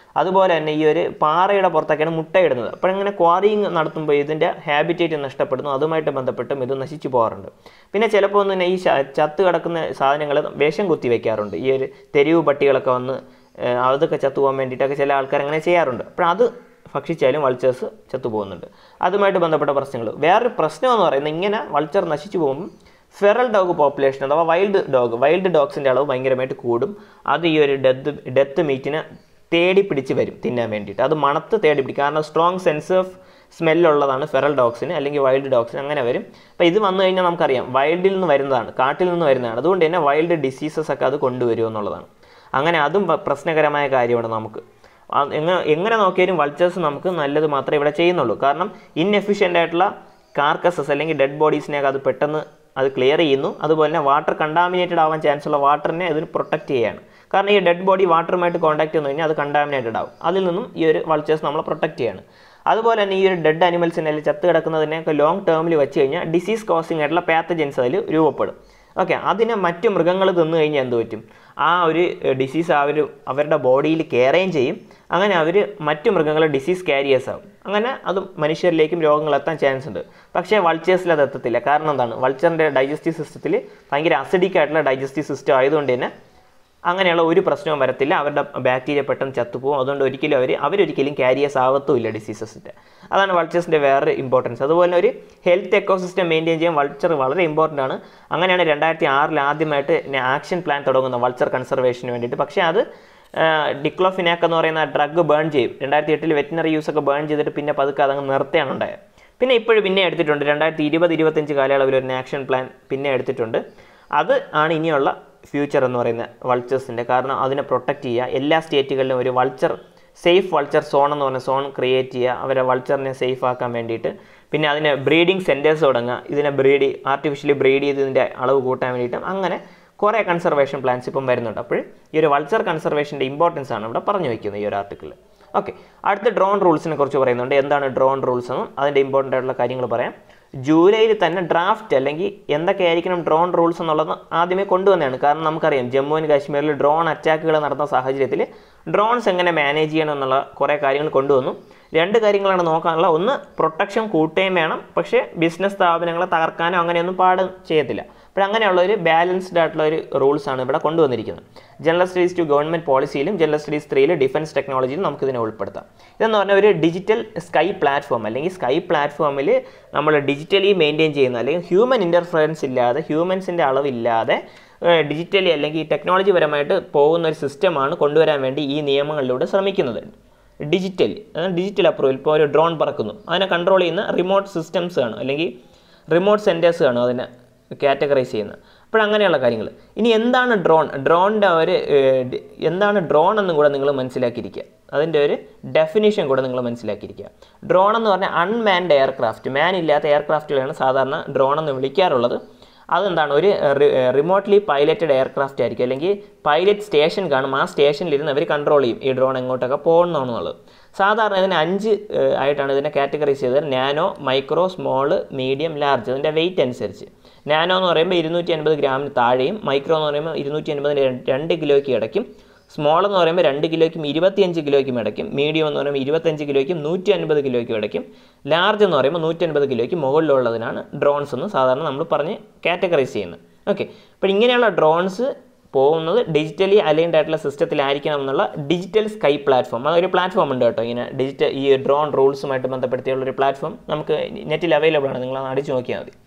A: അതുപോലെ തന്നെ ഈ ഒരു പാറയുടെ പുറത്തൊക്കെയാണ് മുട്ടയിടുന്നത് അപ്പോഴങ്ങനെ ക്വാറിങ് നടത്തുമ്പോൾ ഇതിൻ്റെ ഹാബിറ്റേറ്റ് നഷ്ടപ്പെടുന്നു അതുമായിട്ട് ബന്ധപ്പെട്ടും ഇത് നശിച്ചു പോകാറുണ്ട് പിന്നെ ചിലപ്പോൾ ഒന്ന് ഈ ശ- ചത്ത് കിടക്കുന്ന സാധനങ്ങൾ വിഷം കുത്തി വെക്കാറുണ്ട് ഈ ഒരു തെരുവ് പട്ടികളൊക്കെ വന്ന് ഏഹ്, അതൊക്കെ ചത്തുപോകാൻ വേണ്ടിയിട്ടൊക്കെ ചില ആൾക്കാർ അങ്ങനെ ചെയ്യാറുണ്ട് അപ്പോൾ അത് ഭക്ഷിച്ചാലും വൾച്ചേഴ്സ് ചത്തുപോകുന്നുണ്ട് അതുമായിട്ട് ബന്ധപ്പെട്ട പ്രശ്നങ്ങൾ വേറൊരു പ്രശ്നം എന്ന് പറയുന്നത് ഇങ്ങനെ വൾച്ചർ നശിച്ചു പോകുമ്പോൾ ഫെറൽ ഡോഗ് പോപ്പുലേഷൻ അഥവാ വൈൽഡ് ഡോഗ് വൈൽഡ് ഡോഗ്സിൻ്റെ അളവ് ഭയങ്കരമായിട്ട് കൂടും അത് ഈ ഒരു ഡെത്ത് ഡെത്ത് മീറ്റിനെ തേടി പിടിച്ച് വരും തിന്നാൻ വേണ്ടിയിട്ട് അത് മണത്ത് തേടി പിടിക്കും കാരണം സ്ട്രോങ് സെൻസ് ഓഫ് സ്മെല്ലുള്ളതാണ് ഫെറൽ ഡോഗ്സിന് അല്ലെങ്കിൽ വൈൽഡ് ഡോഗ്സിന് അങ്ങനെ വരും അപ്പോൾ ഇത് വന്നു കഴിഞ്ഞാൽ നമുക്കറിയാം വൈൽഡിൽ നിന്ന് വരുന്നതാണ് കാട്ടിൽ നിന്ന് വരുന്നതാണ് അതുകൊണ്ട് തന്നെ വൈൽഡ് ഡിസീസസ് ഒക്കെ അത് കൊണ്ടുവരും എന്നുള്ളതാണ് അങ്ങനെ അതും പ- പ്രശ്നകരമായ കാര്യമാണ് നമുക്ക് ആ, എങ്ങനെ എങ്ങനെ നോക്കിയാലും വൾച്ചേഴ്സ് നമുക്ക് നല്ലത് മാത്രമേ ഇവിടെ ചെയ്യുന്നുള്ളൂ കാരണം ഇൻഎഫിഷ്യൻ്റ് ആയിട്ടുള്ള കാർക്കസസ് അല്ലെങ്കിൽ ഡെഡ് ബോഡീസിനെയൊക്കെ അത് പെട്ടെന്ന് അത് ക്ലിയർ ചെയ്യുന്നു അതുപോലെ തന്നെ വാട്ടർ കണ്ടാമിനേറ്റഡ് ആവാൻ ചാൻസ് ഉള്ള വാട്ടറിനെ അതിന് പ്രൊട്ടക്റ്റ് ചെയ്യാണ് കാരണം ഈ ഡെഡ് ബോഡി വാട്ടറുമായിട്ട് കോൺടാക്ട് ചെയ്യുന്നു കഴിഞ്ഞാൽ അത് കണ്ടാമിനേറ്റഡ് ആവും അതിൽ നിന്നും ഈ ഒരു വൾച്ചേഴ്സ് നമ്മളെ പ്രൊട്ടക്റ്റ് ചെയ്യാണ് അതുപോലെ തന്നെ ഈ ഒരു ഡെഡ് അനിമൽസിനെ അല്ലെങ്കിൽ ചത്ത് കിടക്കുന്നതിനെയൊക്കെ ലോങ് ടേമിൽ വെച്ച് കഴിഞ്ഞാൽ ഡിസീസ് കോസിംഗ് ആയിട്ടുള്ള പാത്തജൻസ് അതിൽ രൂപപ്പെടും ഓക്കെ അതിനെ മറ്റു മൃഗങ്ങൾ തിന്നു കഴിഞ്ഞാൽ എന്ത് പറ്റും ആ ഒരു ഡിസീസ് അവർ അവരുടെ ബോഡിയിൽ കയറുകയും ചെയ്യും അങ്ങനെ അവർ മറ്റു മൃഗങ്ങൾ ഡിസീസ് കാരിയേഴ്സ് ആവും അങ്ങനെ അത് മനുഷ്യരിലേക്കും രോഗങ്ങൾ എത്താൻ ചാൻസ് ഉണ്ട് പക്ഷേ വൾച്ചേഴ്സിൽ അത് എത്തത്തില്ല കാരണം എന്താണ് വൾച്ചറിൻ്റെ ഡൈജസ്റ്റീവ് സിസ്റ്റത്തിൽ ഭയങ്കര അസിഡിക് ആയിട്ടുള്ള ഡൈജസ്റ്റീവ് സിസ്റ്റം ആയതുകൊണ്ട് തന്നെ അങ്ങനെയുള്ള ഒരു പ്രശ്നവും വരത്തില്ല അവരുടെ ബാക്ടീരിയ പെട്ടെന്ന് ചത്തുപോകും അതുകൊണ്ട് ഒരിക്കലും അവർ അവരൊരിക്കലും ക്യാരിയേഴ്സ് ആവത്തുമില്ല ഡിസീസസിൻ്റെ അതാണ് വൾച്ചേഴ്സിൻ്റെ വേറെ ഇമ്പോർട്ടൻസ് അതുപോലെ ഒരു ഹെൽത്ത് എക്കോസിസ്റ്റം മെയിൻറ്റെയിൻ ചെയ്യാൻ വൾച്ചർ വളരെ ഇമ്പോർട്ടൻ്റ് ആണ് അങ്ങനെയാണ് രണ്ടായിരത്തി ആറിൽ ആദ്യമായിട്ട് ആക്ഷൻ പ്ലാൻ തുടങ്ങുന്നത് വൾച്ചർ കൺസർവേഷന് വേണ്ടിയിട്ട് പക്ഷേ അത് ഡിക്ലോഫിനാക്ക് എന്ന് പറയുന്ന ഡ്രഗ് ബേൺ ചെയ്യും രണ്ടായിരത്തി എട്ടിൽ വെറ്റിനറി യൂസ് ഒക്കെ ബേൺ ചെയ്തിട്ട് പിന്നെ പതുക്കെ അതങ്ങ് നിർത്തുകയാണ് ഉണ്ടായത് പിന്നെ ഇപ്പോഴും പിന്നെ എടുത്തിട്ടുണ്ട് രണ്ടായിരത്തി ഇരുപത് ഇരുപത്തഞ്ച് കാലയളവിൽ ഒരു ആക്ഷൻ പ്ലാൻ പിന്നെ എടുത്തിട്ടുണ്ട് അത് ആണ് ഇനിയുള്ള ഫ്യൂച്ചർ എന്ന് പറയുന്ന വൾച്ചേഴ്സിൻ്റെ കാരണം അതിനെ പ്രൊട്ടക്റ്റ് ചെയ്യുക എല്ലാ സ്റ്റേറ്റുകളിലും ഒരു വൾച്ചർ സേഫ് വൾച്ചർ സോൺ എന്ന് പറഞ്ഞ സോൺ ക്രിയേറ്റ് ചെയ്യുക അവരെ വൾച്ചറിനെ സേഫ് ആക്കാൻ വേണ്ടിയിട്ട് പിന്നെ അതിന് ബ്രീഡിംഗ് സെൻറ്റേഴ്സ് തുടങ്ങുക ഇതിനെ ബ്രീഡ് ആർട്ടിഫിഷ്യലി ബ്രീഡ് ചെയ്ത് ഇതിൻ്റെ അളവ് കൂട്ടാൻ വേണ്ടിയിട്ടും അങ്ങനെ കുറേ കൺസർവേഷൻ പ്ലാൻസ് ഇപ്പം വരുന്നുണ്ട് അപ്പോൾ ഈ ഒരു വൾച്ചർ കൺസർവേഷൻ്റെ ഇമ്പോർട്ടൻസ് ആണ് ഇവിടെ പറഞ്ഞു വയ്ക്കുന്നത് ഈ ഒരു ആർട്ടിക്കിളിൽ ഓക്കെ അടുത്ത ഡ്രോൺ റൂൾസിനെ കുറിച്ച് പറയുന്നുണ്ട് എന്താണ് ഡ്രോൺ റൂൾസ് എന്നും അതിൻ്റെ ഇമ്പോർട്ടൻ്റ് ആയിട്ടുള്ള കാര്യങ്ങൾ പറയാം ജൂലൈയിൽ തന്നെ ഡ്രാഫ്റ്റ് അല്ലെങ്കിൽ എന്തൊക്കെയായിരിക്കണം ഡ്രോൺ റൂൾസ് എന്നുള്ളത് ആദ്യമേ കൊണ്ടുവന്നതാണ് കാരണം നമുക്കറിയാം ജമ്മു ആൻഡ് കാശ്മീരിൽ ഡ്രോൺ അറ്റാക്കുകൾ നടന്ന സാഹചര്യത്തിൽ ഡ്രോൺസ് എങ്ങനെ മാനേജ് ചെയ്യണം എന്നുള്ള കുറേ കാര്യങ്ങൾ കൊണ്ടുവന്നു രണ്ട് കാര്യങ്ങളാണ് നോക്കാനുള്ള ഒന്ന് പ്രൊട്ടക്ഷൻ കൂട്ടുകയും വേണം പക്ഷേ ബിസിനസ് സ്ഥാപനങ്ങളെ തകർക്കാനോ അങ്ങനെയൊന്നും പാട് ചെയ്യത്തില്ല അപ്പോൾ അങ്ങനെയുള്ള ഒരു ബാലൻസ്ഡ് ആയിട്ടുള്ള ഒരു റൂൾസ് ആണ് ഇവിടെ കൊണ്ടുവന്നിരിക്കുന്നത് ജനറൽ സ്റ്റഡീസ് ടു ഗവൺമെൻറ് പോളിസിയിലും ജനറൽ സ്റ്റഡീസ് ത്രീയിലും ഡിഫൻസ് ടെക്നോളജിയിലും നമുക്ക് ഇതിനെ ഉൾപ്പെടുത്താം ഇതെന്ന് പറഞ്ഞാൽ ഒരു ഡിജിറ്റൽ സ്കൈ പ്ലാറ്റ്ഫോം അല്ലെങ്കിൽ സ്കൈ പ്ലാറ്റ്ഫോമിൽ നമ്മൾ ഡിജിറ്റലി മെയിൻറ്റെയിൻ ചെയ്യുന്ന അല്ലെങ്കിൽ ഹ്യൂമൻ ഇൻ്റർഫറൻസ് ഇല്ലാതെ ഹ്യൂമൻസിൻ്റെ അളവില്ലാതെ ഡിജിറ്റലി അല്ലെങ്കിൽ ടെക്നോളജി പരമായിട്ട് പോകുന്ന ഒരു സിസ്റ്റമാണ് കൊണ്ടുവരാൻ വേണ്ടി ഈ നിയമങ്ങളിലൂടെ ശ്രമിക്കുന്നത് ഡിജിറ്റൽ ഡിജിറ്റൽ അപ്രൂവൽ ഇപ്പോൾ ഒരു ഡ്രോൺ പറക്കുന്നു അതിനെ കൺട്രോൾ ചെയ്യുന്ന റിമോട്ട് സിസ്റ്റംസ് ആണ് അല്ലെങ്കിൽ റിമോട്ട് സെൻറ്റേഴ്സ് ആണ് അതിനെ കാറ്റഗറൈസ് ചെയ്യുന്നത് അപ്പോൾ അങ്ങനെയുള്ള കാര്യങ്ങൾ ഇനി എന്താണ് ഡ്രോൺ ഡ്രോണിൻ്റെ ഒരു ഏഹ്, ഡി- എന്താണ് ഡ്രോൺ എന്നും കൂടെ നിങ്ങൾ മനസ്സിലാക്കിയിരിക്കുക അതിൻ്റെ ഒരു ഡെഫിനേഷൻ കൂടെ നിങ്ങൾ മനസ്സിലാക്കിയിരിക്കുക ഡ്രോൺ എന്ന് പറഞ്ഞാൽ അൺമാൻഡ് എയർക്രാഫ്റ്റ് മാൻ ഇല്ലാത്ത എയർക്രാഫ്റ്റുകളാണ് സാധാരണ ഡ്രോൺ എന്ന് വിളിക്കാറുള്ളത് അതെന്താണ് ഒരു റിമോട്ട്ലി പൈലറ്റഡ് എയർക്രാഫ്റ്റ് ആയിരിക്കും അല്ലെങ്കിൽ പൈലറ്റ് സ്റ്റേഷൻ കാണും ആ സ്റ്റേഷനിലിരുന്ന് അവർ കൺട്രോൾ ചെയ്യും ഈ ഡ്രോൺ എങ്ങോട്ടൊക്കെ പോകുന്നതെന്നുള്ളത് സാധാരണ ഇതിന് അഞ്ച് ഏഹ്, ആയിട്ടാണ് ഇതിനെ കാറ്റഗറൈസ് ചെയ്തത് nano micro small medium large അതിൻ്റെ വെയിറ്റ് അനുസരിച്ച് നാനോ എന്ന് പറയുമ്പോൾ ഇരുന്നൂറ്റി അൻപത് ഗ്രാമിന് താഴെയും മൈക്രോ എന്ന് പറയുമ്പോൾ ഇരുന്നൂറ്റി അൻപതിന് രണ്ട് കിലോയ്ക്ക് ഇടയ്ക്കും സ്മോൾ എന്ന് പറയുമ്പോൾ രണ്ട് കിലോയ്ക്കും ഇരുപത്തിയഞ്ച് കിലോയ്ക്കും ഇടയ്ക്കും മീഡിയം എന്ന് പറയുമ്പോൾ ഇരുപത്തഞ്ച് കിലോയ്ക്കും നൂറ്റി അൻപത് കിലോയ്ക്കും ഇടയ്ക്കും ലാർജ് എന്ന് പറയുമ്പോൾ നൂറ്റൻപത് കിലോയ്ക്ക് മുകളിലുള്ളതിനാണ് ഡ്രോൺസ് എന്ന് സാധാരണ നമ്മൾ പറഞ്ഞ് കാറ്റഗറൈസ് ചെയ്യുന്നത് ഓക്കെ അപ്പോൾ ഇങ്ങനെയുള്ള ഡ്രോൺസ് പോകുന്നത് ഡിജിറ്റലി അലൈൻഡ് ആയിട്ടുള്ള സിസ്റ്റത്തിലായിരിക്കണം എന്നുള്ള ഡിജിറ്റൽ സ്കൈ പ്ലാറ്റ്ഫോം അതൊരു പ്ലാറ്റ്ഫോം ഉണ്ട് കേട്ടോ ഇങ്ങനെ ഡിജിറ്റൽ ഈ ഡ്രോൺ റൂൾസുമായിട്ട് ബന്ധപ്പെടുത്തിയുള്ള ഒരു പ്ലാറ്റ്ഫോം നമുക്ക് നെറ്റിൽ അവൈലബിൾ ആണ് നിങ്ങൾ അടിച്ചു നോക്കിയാൽ മതി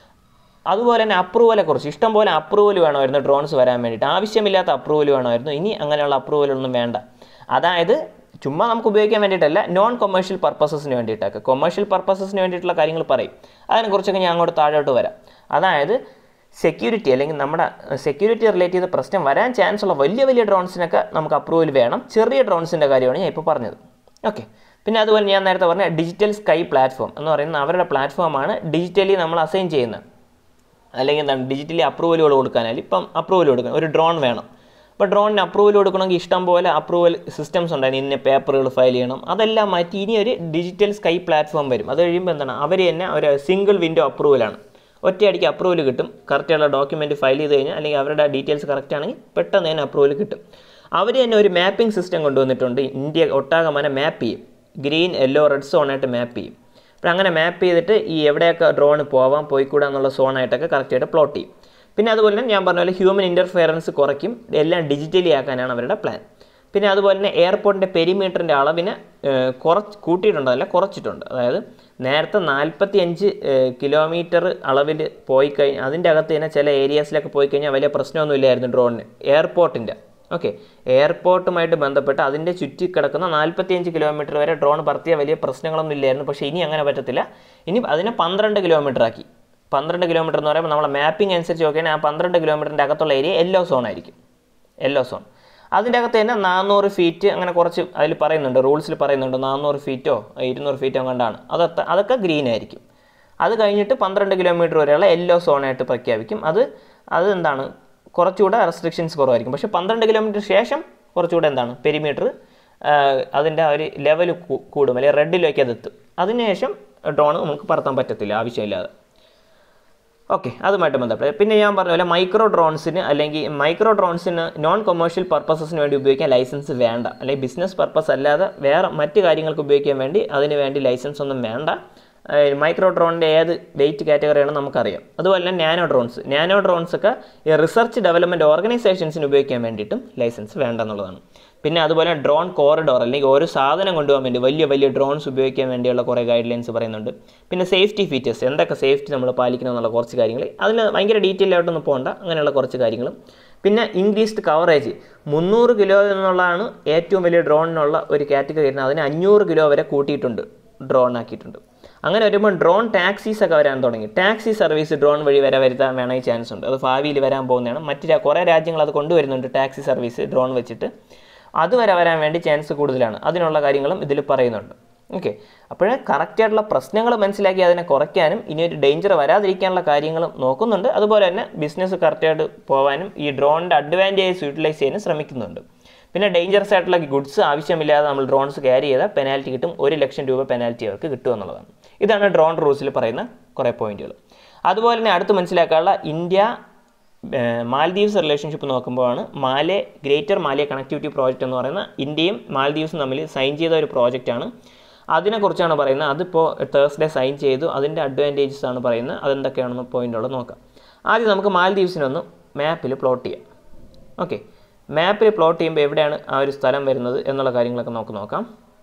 A: അതുപോലെ തന്നെ അപ്രൂവലെ കുറിച്ച് ഇഷ്ടംപോലെ അപ്രൂവൽ വേണമായിരുന്നു ഡ്രോൺസ് വരാൻ വേണ്ടിയിട്ട് ആവശ്യമില്ലാത്ത അപ്രൂവൽ വേണമായിരുന്നു ഇനി അങ്ങനെയുള്ള അപ്രൂവലൊന്നും വേണ്ട അതായത് ചുമ്മാ നമുക്ക് ഉപയോഗിക്കാൻ വേണ്ടിയിട്ടല്ല നോൺ കൊമേഴ്ഷ്യൽ പർപ്പസസിന് വേണ്ടിയിട്ടൊക്കെ കൊമേഴ്ഷ്യൽ പർപ്പസസിന് വേണ്ടിയിട്ടുള്ള കാര്യങ്ങൾ പറയും അതിനെക്കുറിച്ചൊക്കെ ഞാൻ അങ്ങോട്ട് താഴോട്ട് വരാം അതായത് സെക്യൂരിറ്റി അല്ലെങ്കിൽ നമ്മുടെ സെക്യൂരിറ്റി റിലേറ്റ് ചെയ്ത പ്രശ്നം വരാൻ ചാൻസ് ഉള്ള വലിയ വലിയ ഡ്രോൺസിനൊക്കെ നമുക്ക് അപ്രൂവൽ വേണം ചെറിയ ഡ്രോൺസിൻ്റെ കാര്യമാണ് ഞാൻ ഇപ്പോൾ പറഞ്ഞത് ഓക്കെ പിന്നെ അതുപോലെ ഞാൻ നേരത്തെ പറഞ്ഞ ഡിജിറ്റൽ സ്കൈ പ്ലാറ്റ്ഫോം എന്ന് പറയുന്ന അവരുടെ പ്ലാറ്റ്ഫോമാണ് ഡിജിറ്റലി നമ്മൾ അസൈൻ ചെയ്യുന്നത് അല്ലെങ്കിൽ എന്താണ് ഡിജിറ്റലി അപ്രൂവലുകൾ കൊടുക്കാനായി ഇപ്പം അപ്രൂവൽ കൊടുക്കണം ഒരു ഡ്രോൺ വേണം അപ്പോൾ ഡ്രോണിന് അപ്രൂവൽ കൊടുക്കണമെങ്കിൽ ഇഷ്ടം പോലെ അപ്രൂവൽ സിസ്റ്റംസ് ഉണ്ടായിരുന്നു ഇന്ന പേപ്പറുകൾ ഫയൽ ചെയ്യണം അതെല്ലാം മാറ്റി ഇനി ഒരു ഡിജിറ്റൽ സ്കൈ പ്ലാറ്റ്ഫോം വരും അത് കഴിയുമ്പോൾ എന്താണ് അവർ തന്നെ ഒരു സിംഗിൾ വിൻഡോ അപ്രൂവലാണ് ഒറ്റയടിക്ക് അപ്രൂവൽ കിട്ടും കറക്റ്റുള്ള ഡോക്യുമെൻറ്റ് ഫയൽ ചെയ്ത് കഴിഞ്ഞാൽ അല്ലെങ്കിൽ അവരുടെ ഡീറ്റെയിൽസ് കറക്റ്റ് ആണെങ്കിൽ പെട്ടെന്ന് തന്നെ അപ്രൂവൽ കിട്ടും അവർ തന്നെ ഒരു മാപ്പിംഗ് സിസ്റ്റം കൊണ്ടുവന്നിട്ടുണ്ട് ഇന്ത്യ ഒട്ടാകമാനം മാപ്പ് ചെയ്യും ഗ്രീൻ യെല്ലോ റെഡ് സോണായിട്ട് മാപ്പ് ചെയ്യും അപ്പോൾ അങ്ങനെ മാപ്പ് ചെയ്തിട്ട് ഈ എവിടെയൊക്കെ ഡ്രോൺ പോവാം പോയിക്കൂടാ എന്നുള്ള സോണായിട്ടൊക്കെ കറക്റ്റായിട്ട് പ്ലോട്ട് ചെയ്യും പിന്നെ അതുപോലെ തന്നെ ഞാൻ പറഞ്ഞ പോലെ ഹ്യൂമൻ ഇൻ്റർഫിയറൻസ് കുറയ്ക്കും എല്ലാം ഡിജിറ്റലി ആക്കാനാണ് അവരുടെ പ്ലാൻ പിന്നെ അതുപോലെ തന്നെ എയർപോർട്ടിൻ്റെ പെരിമീറ്ററിൻ്റെ അളവിന് ഏഹ്, കുറച്ച് കൂട്ടിയിട്ടുണ്ടല്ല കുറച്ചിട്ടുണ്ട് അതായത് നേരത്തെ നാൽപ്പത്തി അഞ്ച് കിലോമീറ്റർ അളവിൽ പോയി കഴിഞ്ഞാൽ അതിൻ്റെ അകത്ത് തന്നെ ചില ഏരിയാസിലൊക്കെ പോയി കഴിഞ്ഞാൽ വലിയ പ്രശ്നമൊന്നുമില്ലായിരുന്നു ഡ്രോണിന് എയർപോർട്ടിൻ്റെ ഓക്കെ എയർപോർട്ടുമായിട്ട് ബന്ധപ്പെട്ട് അതിൻ്റെ ചുറ്റി കിടക്കുന്ന നാൽപ്പത്തിയഞ്ച് കിലോമീറ്റർ വരെ ഡ്രോൺ പറത്തിയ വലിയ പ്രശ്നങ്ങളൊന്നും ഇല്ലായിരുന്നു പക്ഷേ ഇനി അങ്ങനെ പറ്റത്തില്ല ഇനി അതിനെ പന്ത്രണ്ട് കിലോമീറ്റർ ആക്കി പന്ത്രണ്ട് കിലോമീറ്റർ എന്ന് പറയുമ്പോൾ നമ്മളെ മാപ്പിംഗ് അനുസരിച്ച് നോക്കിയാൽ ആ പന്ത്രണ്ട് കിലോമീറ്ററിൻ്റെ അകത്തുള്ള ഏരിയ യെല്ലോ സോൺ ആയിരിക്കും യെല്ലോ സോൺ അതിൻ്റെ അകത്ത് തന്നെ നാനൂറ് ഫീറ്റ് അങ്ങനെ കുറച്ച് അതിൽ പറയുന്നുണ്ട് റൂൾസിൽ പറയുന്നുണ്ട് നാനൂറ് ഫീറ്റോ ഇരുന്നൂറ് ഫീറ്റോ കണ്ടാണ് അതൊക്കെ അതൊക്കെ ഗ്രീൻ ആയിരിക്കും അത് കഴിഞ്ഞിട്ട് പന്ത്രണ്ട് കിലോമീറ്റർ വരെയുള്ള യെല്ലോ സോണായിട്ട് പ്രഖ്യാപിക്കും അത് അത് എന്താണ് കുറച്ചുകൂടെ റെസ്ട്രിക്ഷൻസ് കുറവായിരിക്കും പക്ഷേ പന്ത്രണ്ട് കിലോമീറ്റർ ശേഷം കുറച്ചുകൂടെ എന്താണ് പെരിമീറ്റർ അതിൻ്റെ ആ ഒരു ലെവൽ കൂടും അല്ലെങ്കിൽ റെഡിലേക്ക് അത് എത്തും അതിനുശേഷം ഡ്രോൺ നമുക്ക് പറത്താൻ പറ്റത്തില്ല ആവശ്യമില്ലാതെ ഓക്കെ അതുമായിട്ട് ബന്ധപ്പെട്ട് പിന്നെ ഞാൻ പറഞ്ഞ പോലെ മൈക്രോ ഡ്രോൺസിന് അല്ലെങ്കിൽ മൈക്രോ ഡ്രോൺസിന് നോൺ കൊമേഴ്ഷ്യൽ പർപ്പസസിന് വേണ്ടി ഉപയോഗിക്കാൻ ലൈസൻസ് വേണ്ട അല്ലെങ്കിൽ ബിസിനസ് പർപ്പസ് അല്ലാതെ വേറെ മറ്റ് കാര്യങ്ങൾക്ക് ഉപയോഗിക്കാൻ വേണ്ടി അതിന് വേണ്ടി ലൈസൻസ് ഒന്നും വേണ്ട മൈക്രോ ഡ്രോണിൻ്റെ ഏത് വെയിറ്റ് കാറ്റഗറിയാണെന്ന് നമുക്കറിയാം അതുപോലെ തന്നെ നാനോ ഡ്രോൺസ് നാനോ ഡ്രോൺസ് ഒക്കെ ഈ റിസർച്ച് ഡെവലപ്മെൻറ്റ് ഓർഗനൈസേഷൻസിന് ഉപയോഗിക്കാൻ വേണ്ടിയിട്ടും ലൈസൻസ് വേണ്ട എന്നുള്ളതാണ് പിന്നെ അതുപോലെ ഡ്രോൺ കോറിഡോർ അല്ലെങ്കിൽ ഒരു സാധനം കൊണ്ടുപോകാൻ വേണ്ടി വലിയ വലിയ ഡ്രോൺസ് ഉപയോഗിക്കാൻ വേണ്ടിയുള്ള കുറേ ഗൈഡ് ലൈൻസ് പറയുന്നുണ്ട് പിന്നെ സേഫ്റ്റി ഫീച്ചേഴ്സ് എന്തൊക്കെ സേഫ്റ്റി നമ്മൾ പാലിക്കണം എന്നുള്ള കുറച്ച് കാര്യങ്ങൾ അതിൽ ഭയങ്കര ഡീറ്റെയിൽ ആയിട്ടൊന്നും പോകണ്ട അങ്ങനെയുള്ള കുറച്ച് കാര്യങ്ങളും പിന്നെ ഇൻക്രീസ്ഡ് കവറേജ് മുന്നൂറ് കിലോ എന്നുള്ളതാണ് ഏറ്റവും വലിയ ഡ്രോണിനുള്ള ഒരു കാറ്റഗറി വരുന്നത് അതിന് അഞ്ഞൂറ് കിലോ വരെ കൂട്ടിയിട്ടുണ്ട് ഡ്രോൺ ആക്കിയിട്ടുണ്ട് അങ്ങനെ വരുമ്പോൾ ഡ്രോൺ ടാക്സീസ് ഒക്കെ വരാൻ തുടങ്ങി ടാക്സി സർവീസ് ഡ്രോൺ വഴി വരെ വരുത്താൻ വേണമെങ്കിൽ ചാൻസ് ഉണ്ട് അത് ഭാവിയിൽ വരാൻ പോകുന്നതാണ് മറ്റ് രാ- കുറേ രാജ്യങ്ങൾ അത് കൊണ്ടുവരുന്നുണ്ട് ടാക്സി സർവീസ് ഡ്രോൺ വെച്ചിട്ട് അതുവരെ വരാൻ വേണ്ടി ചാൻസ് കൂടുതലാണ് അതിനുള്ള കാര്യങ്ങളും ഇതിൽ പറയുന്നുണ്ട് ഓക്കെ അപ്പോൾ കറക്റ്റായിട്ടുള്ള പ്രശ്നങ്ങൾ മനസ്സിലാക്കി അതിനെ കുറയ്ക്കാനും ഇനി ഒരു ഡേഞ്ചർ വരാതിരിക്കാനുള്ള കാര്യങ്ങളും നോക്കുന്നുണ്ട് അതുപോലെ തന്നെ ബിസിനസ് കറക്റ്റായിട്ട് പോകാനും ഈ ഡ്രോണിൻ്റെ അഡ്വാൻറ്റേജ് യൂട്ടിലൈസ് ചെയ്യാനും ശ്രമിക്കുന്നുണ്ട് പിന്നെ ഡേഞ്ചറസ് ആയിട്ടുള്ള ഗുഡ്സ് ആവശ്യമില്ലാതെ നമ്മൾ ഡ്രോൺസ് ക്യാരി ചെയ്താൽ പെനാൽറ്റി കിട്ടും ഒരു ലക്ഷം രൂപ പെനാൽറ്റി അവർക്ക് കിട്ടും എന്നുള്ളതാണ് ഇതാണ് ഡ്രോൺ റൂൾസിൽ പറയുന്ന കുറേ പോയിന്റുകൾ അതുപോലെ തന്നെ അടുത്ത് മനസ്സിലാക്കാനുള്ള ഇന്ത്യ ഏഹ്, മാൽദീവ്സ് റിലേഷൻഷിപ്പ് നോക്കുമ്പോഴാണ് Male greater Male connectivity project എന്ന് പറയുന്ന ഇന്ത്യയും മാൽദീവ്സും തമ്മിൽ സൈൻ ചെയ്ത ഒരു പ്രോജക്റ്റാണ് അതിനെക്കുറിച്ചാണ് പറയുന്നത് അതിപ്പോൾ തേഴ്സ്ഡേ സൈൻ ചെയ്തു അതിൻ്റെ അഡ്വാൻറ്റേജസ് ആണ് പറയുന്നത് അതെന്തൊക്കെയാണെന്ന് പോയിന്റുള്ളത് നോക്കാം ആദ്യം നമുക്ക് മാൽദീവ്സിനൊന്ന് മാപ്പിൽ പ്ലോട്ട് ചെയ്യാം ഓക്കെ മാപ്പിൽ പ്ലോട്ട് ചെയ്യുമ്പോൾ എവിടെയാണ് ആ ഒരു സ്ഥലം വരുന്നത് എന്നുള്ള കാര്യങ്ങളൊക്കെ നമുക്ക് നോക്കാം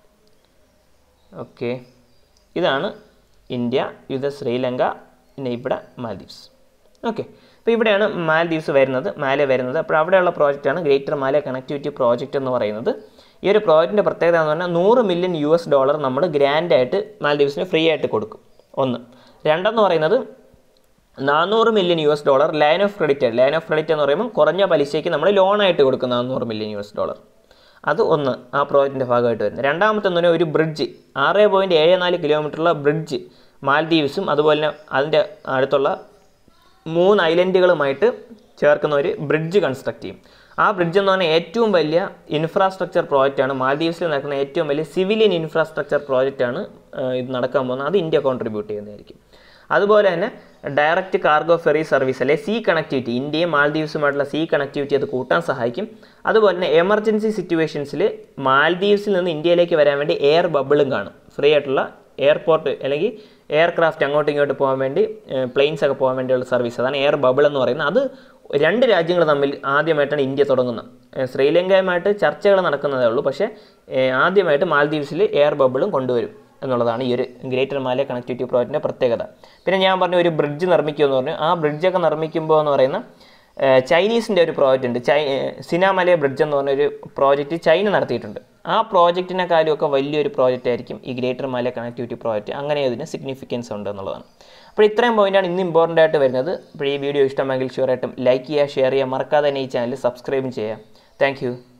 A: ഓക്കെ ഇതാണ് ഇന്ത്യ ഇത് ശ്രീലങ്ക പിന്നെ ഇവിടെ മാൽദീവ്സ് ഓക്കെ അപ്പോൾ ഇവിടെയാണ് മാൽദീവ്സ് വരുന്നത് മാലെ വരുന്നത് അപ്പോൾ അവിടെയുള്ള പ്രോജക്റ്റാണ് ഗ്രേറ്റർ മാല കണക്ടിവിറ്റി പ്രോജക്റ്റ് എന്ന് പറയുന്നത് ഈ ഒരു പ്രോജക്റ്റിൻ്റെ പ്രത്യേകത എന്ന് പറഞ്ഞാൽ നൂറ് മില്യൺ യു എസ് ഡോളർ നമ്മൾ ഗ്രാൻഡായിട്ട് മാൽദീവ്സിന് ഫ്രീ ആയിട്ട് കൊടുക്കും ഒന്ന് രണ്ടെന്ന് പറയുന്നത് നാനൂറ് million U S dollar line of credit line of credit എന്ന് പറയുമ്പോൾ കുറഞ്ഞ പലിശയ്ക്ക് നമ്മൾ ലോണായിട്ട് കൊടുക്കും നാനൂറ് മില്യൺ യു എസ് ഡോളർ അത് ഒന്ന് ആ പ്രോജക്റ്റിൻ്റെ ഭാഗമായിട്ട് വരുന്നത് രണ്ടാമത്തെ എന്ന് പറഞ്ഞാൽ ഒരു ബ്രിഡ്ജ് ആറ് പോയിൻറ്റ് ഏഴ് നാല് കിലോമീറ്ററുള്ള ബ്രിഡ്ജ് മാൽദീവ്സും അതുപോലെ തന്നെ അതിൻ്റെ അടുത്തുള്ള മൂന്ന് ഐലൻഡുകളുമായിട്ട് ചേർക്കുന്ന ഒരു ബ്രിഡ്ജ് കൺസ്ട്രക്ട് ചെയ്യും ആ ബ്രിഡ്ജ് എന്ന് പറഞ്ഞാൽ ഏറ്റവും വലിയ ഇൻഫ്രാസ്ട്രക്ചർ പ്രോജക്റ്റാണ് മാൽദീവ്സിൽ നടക്കുന്ന ഏറ്റവും വലിയ സിവിലിയൻ ഇൻഫ്രാസ്ട്രക്ചർ പ്രോജക്റ്റാണ് ഇത് നടക്കാൻ പോകുന്നത് അത് ഇന്ത്യ കോൺട്രിബ്യൂട്ട് ചെയ്യുന്നതായിരിക്കും അതുപോലെ തന്നെ ഡയറക്റ്റ് കാർഗോ ഫെറി സർവീസ് അല്ലെ സീ കണക്ടിവിറ്റി ഇന്ത്യയും മാൽദീവ്സുമായിട്ടുള്ള സീ കണക്ടിവിറ്റി അത് കൂട്ടാൻ സഹായിക്കും അതുപോലെ തന്നെ എമർജൻസി സിറ്റുവേഷൻസിൽ മാൽദീവ്സിൽ നിന്ന് ഇന്ത്യയിലേക്ക് വരാൻ വേണ്ടി എയർ ബബിളും കാണും ഫ്രീ ആയിട്ടുള്ള എയർപോർട്ട് അല്ലെങ്കിൽ എയർക്രാഫ്റ്റ് അങ്ങോട്ടും ഇങ്ങോട്ടും പോകാൻ വേണ്ടി പ്ലെയിൻസ് ഒക്കെ പോകാൻ വേണ്ടിയുള്ള സർവീസ് അതാണ് എയർ ബബിൾ എന്ന് പറയുന്നത് അത് രണ്ട് രാജ്യങ്ങൾ തമ്മിൽ ആദ്യമായിട്ടാണ് ഇന്ത്യ തുടങ്ങുന്നത് ഏഹ് ശ്രീലങ്കയുമായിട്ട് ചർച്ചകൾ നടക്കുന്നതേ ഉള്ളൂ പക്ഷേ ഏഹ് ആദ്യമായിട്ട് മാൽദീവ്സിൽ എയർ ബബിളും കൊണ്ടുവരും എന്നുള്ളതാണ് ഈ ഒരു ഗ്രേറ്റർ മാല കണക്ടിവിറ്റി പ്രോജക്റ്റിൻ്റെ പ്രത്യേകത പിന്നെ ഞാൻ പറഞ്ഞ ഒരു ബ്രിഡ്ജ് നിർമ്മിക്കുമെന്ന് പറഞ്ഞു ആ ബ്രിഡ്ജൊക്കെ നിർമ്മിക്കുമ്പോൾ എന്ന് പറയുന്ന ഏഹ് ചൈനീസിൻ്റെ ഒരു പ്രോജക്റ്റ് ഉണ്ട് ചൈ ഏഹ് സിനാമലയ ബ്രിഡ്ജ് എന്ന് പറഞ്ഞൊരു പ്രോജക്റ്റ് ചൈന നടത്തിയിട്ടുണ്ട് ആ പ്രോജക്റ്റിനെക്കാളും ഒക്കെ വലിയൊരു പ്രോജക്റ്റ് ആയിരിക്കും ഈ ഗ്രേറ്റർ മാല കണക്ടിവിറ്റി പ്രോജക്റ്റ് അങ്ങനെ അതിന് സിഗ്നിഫിക്കൻസ് ഉണ്ട് എന്നുള്ളതാണ് അപ്പോൾ ഇത്രയും പോയിന്റാണ് ഇന്ന് ഇമ്പോർട്ടൻ്റ് ആയിട്ട് വരുന്നത് അപ്പോൾ ഈ വീഡിയോ ഇഷ്ടമെങ്കിൽ ഷുവറായിട്ടും ലൈക്ക് ചെയ്യുക ഷെയർ ചെയ്യുക മറക്കാതെ തന്നെ ഈ ചാനൽ സബ്സ്ക്രൈബും ചെയ്യുക താങ്ക്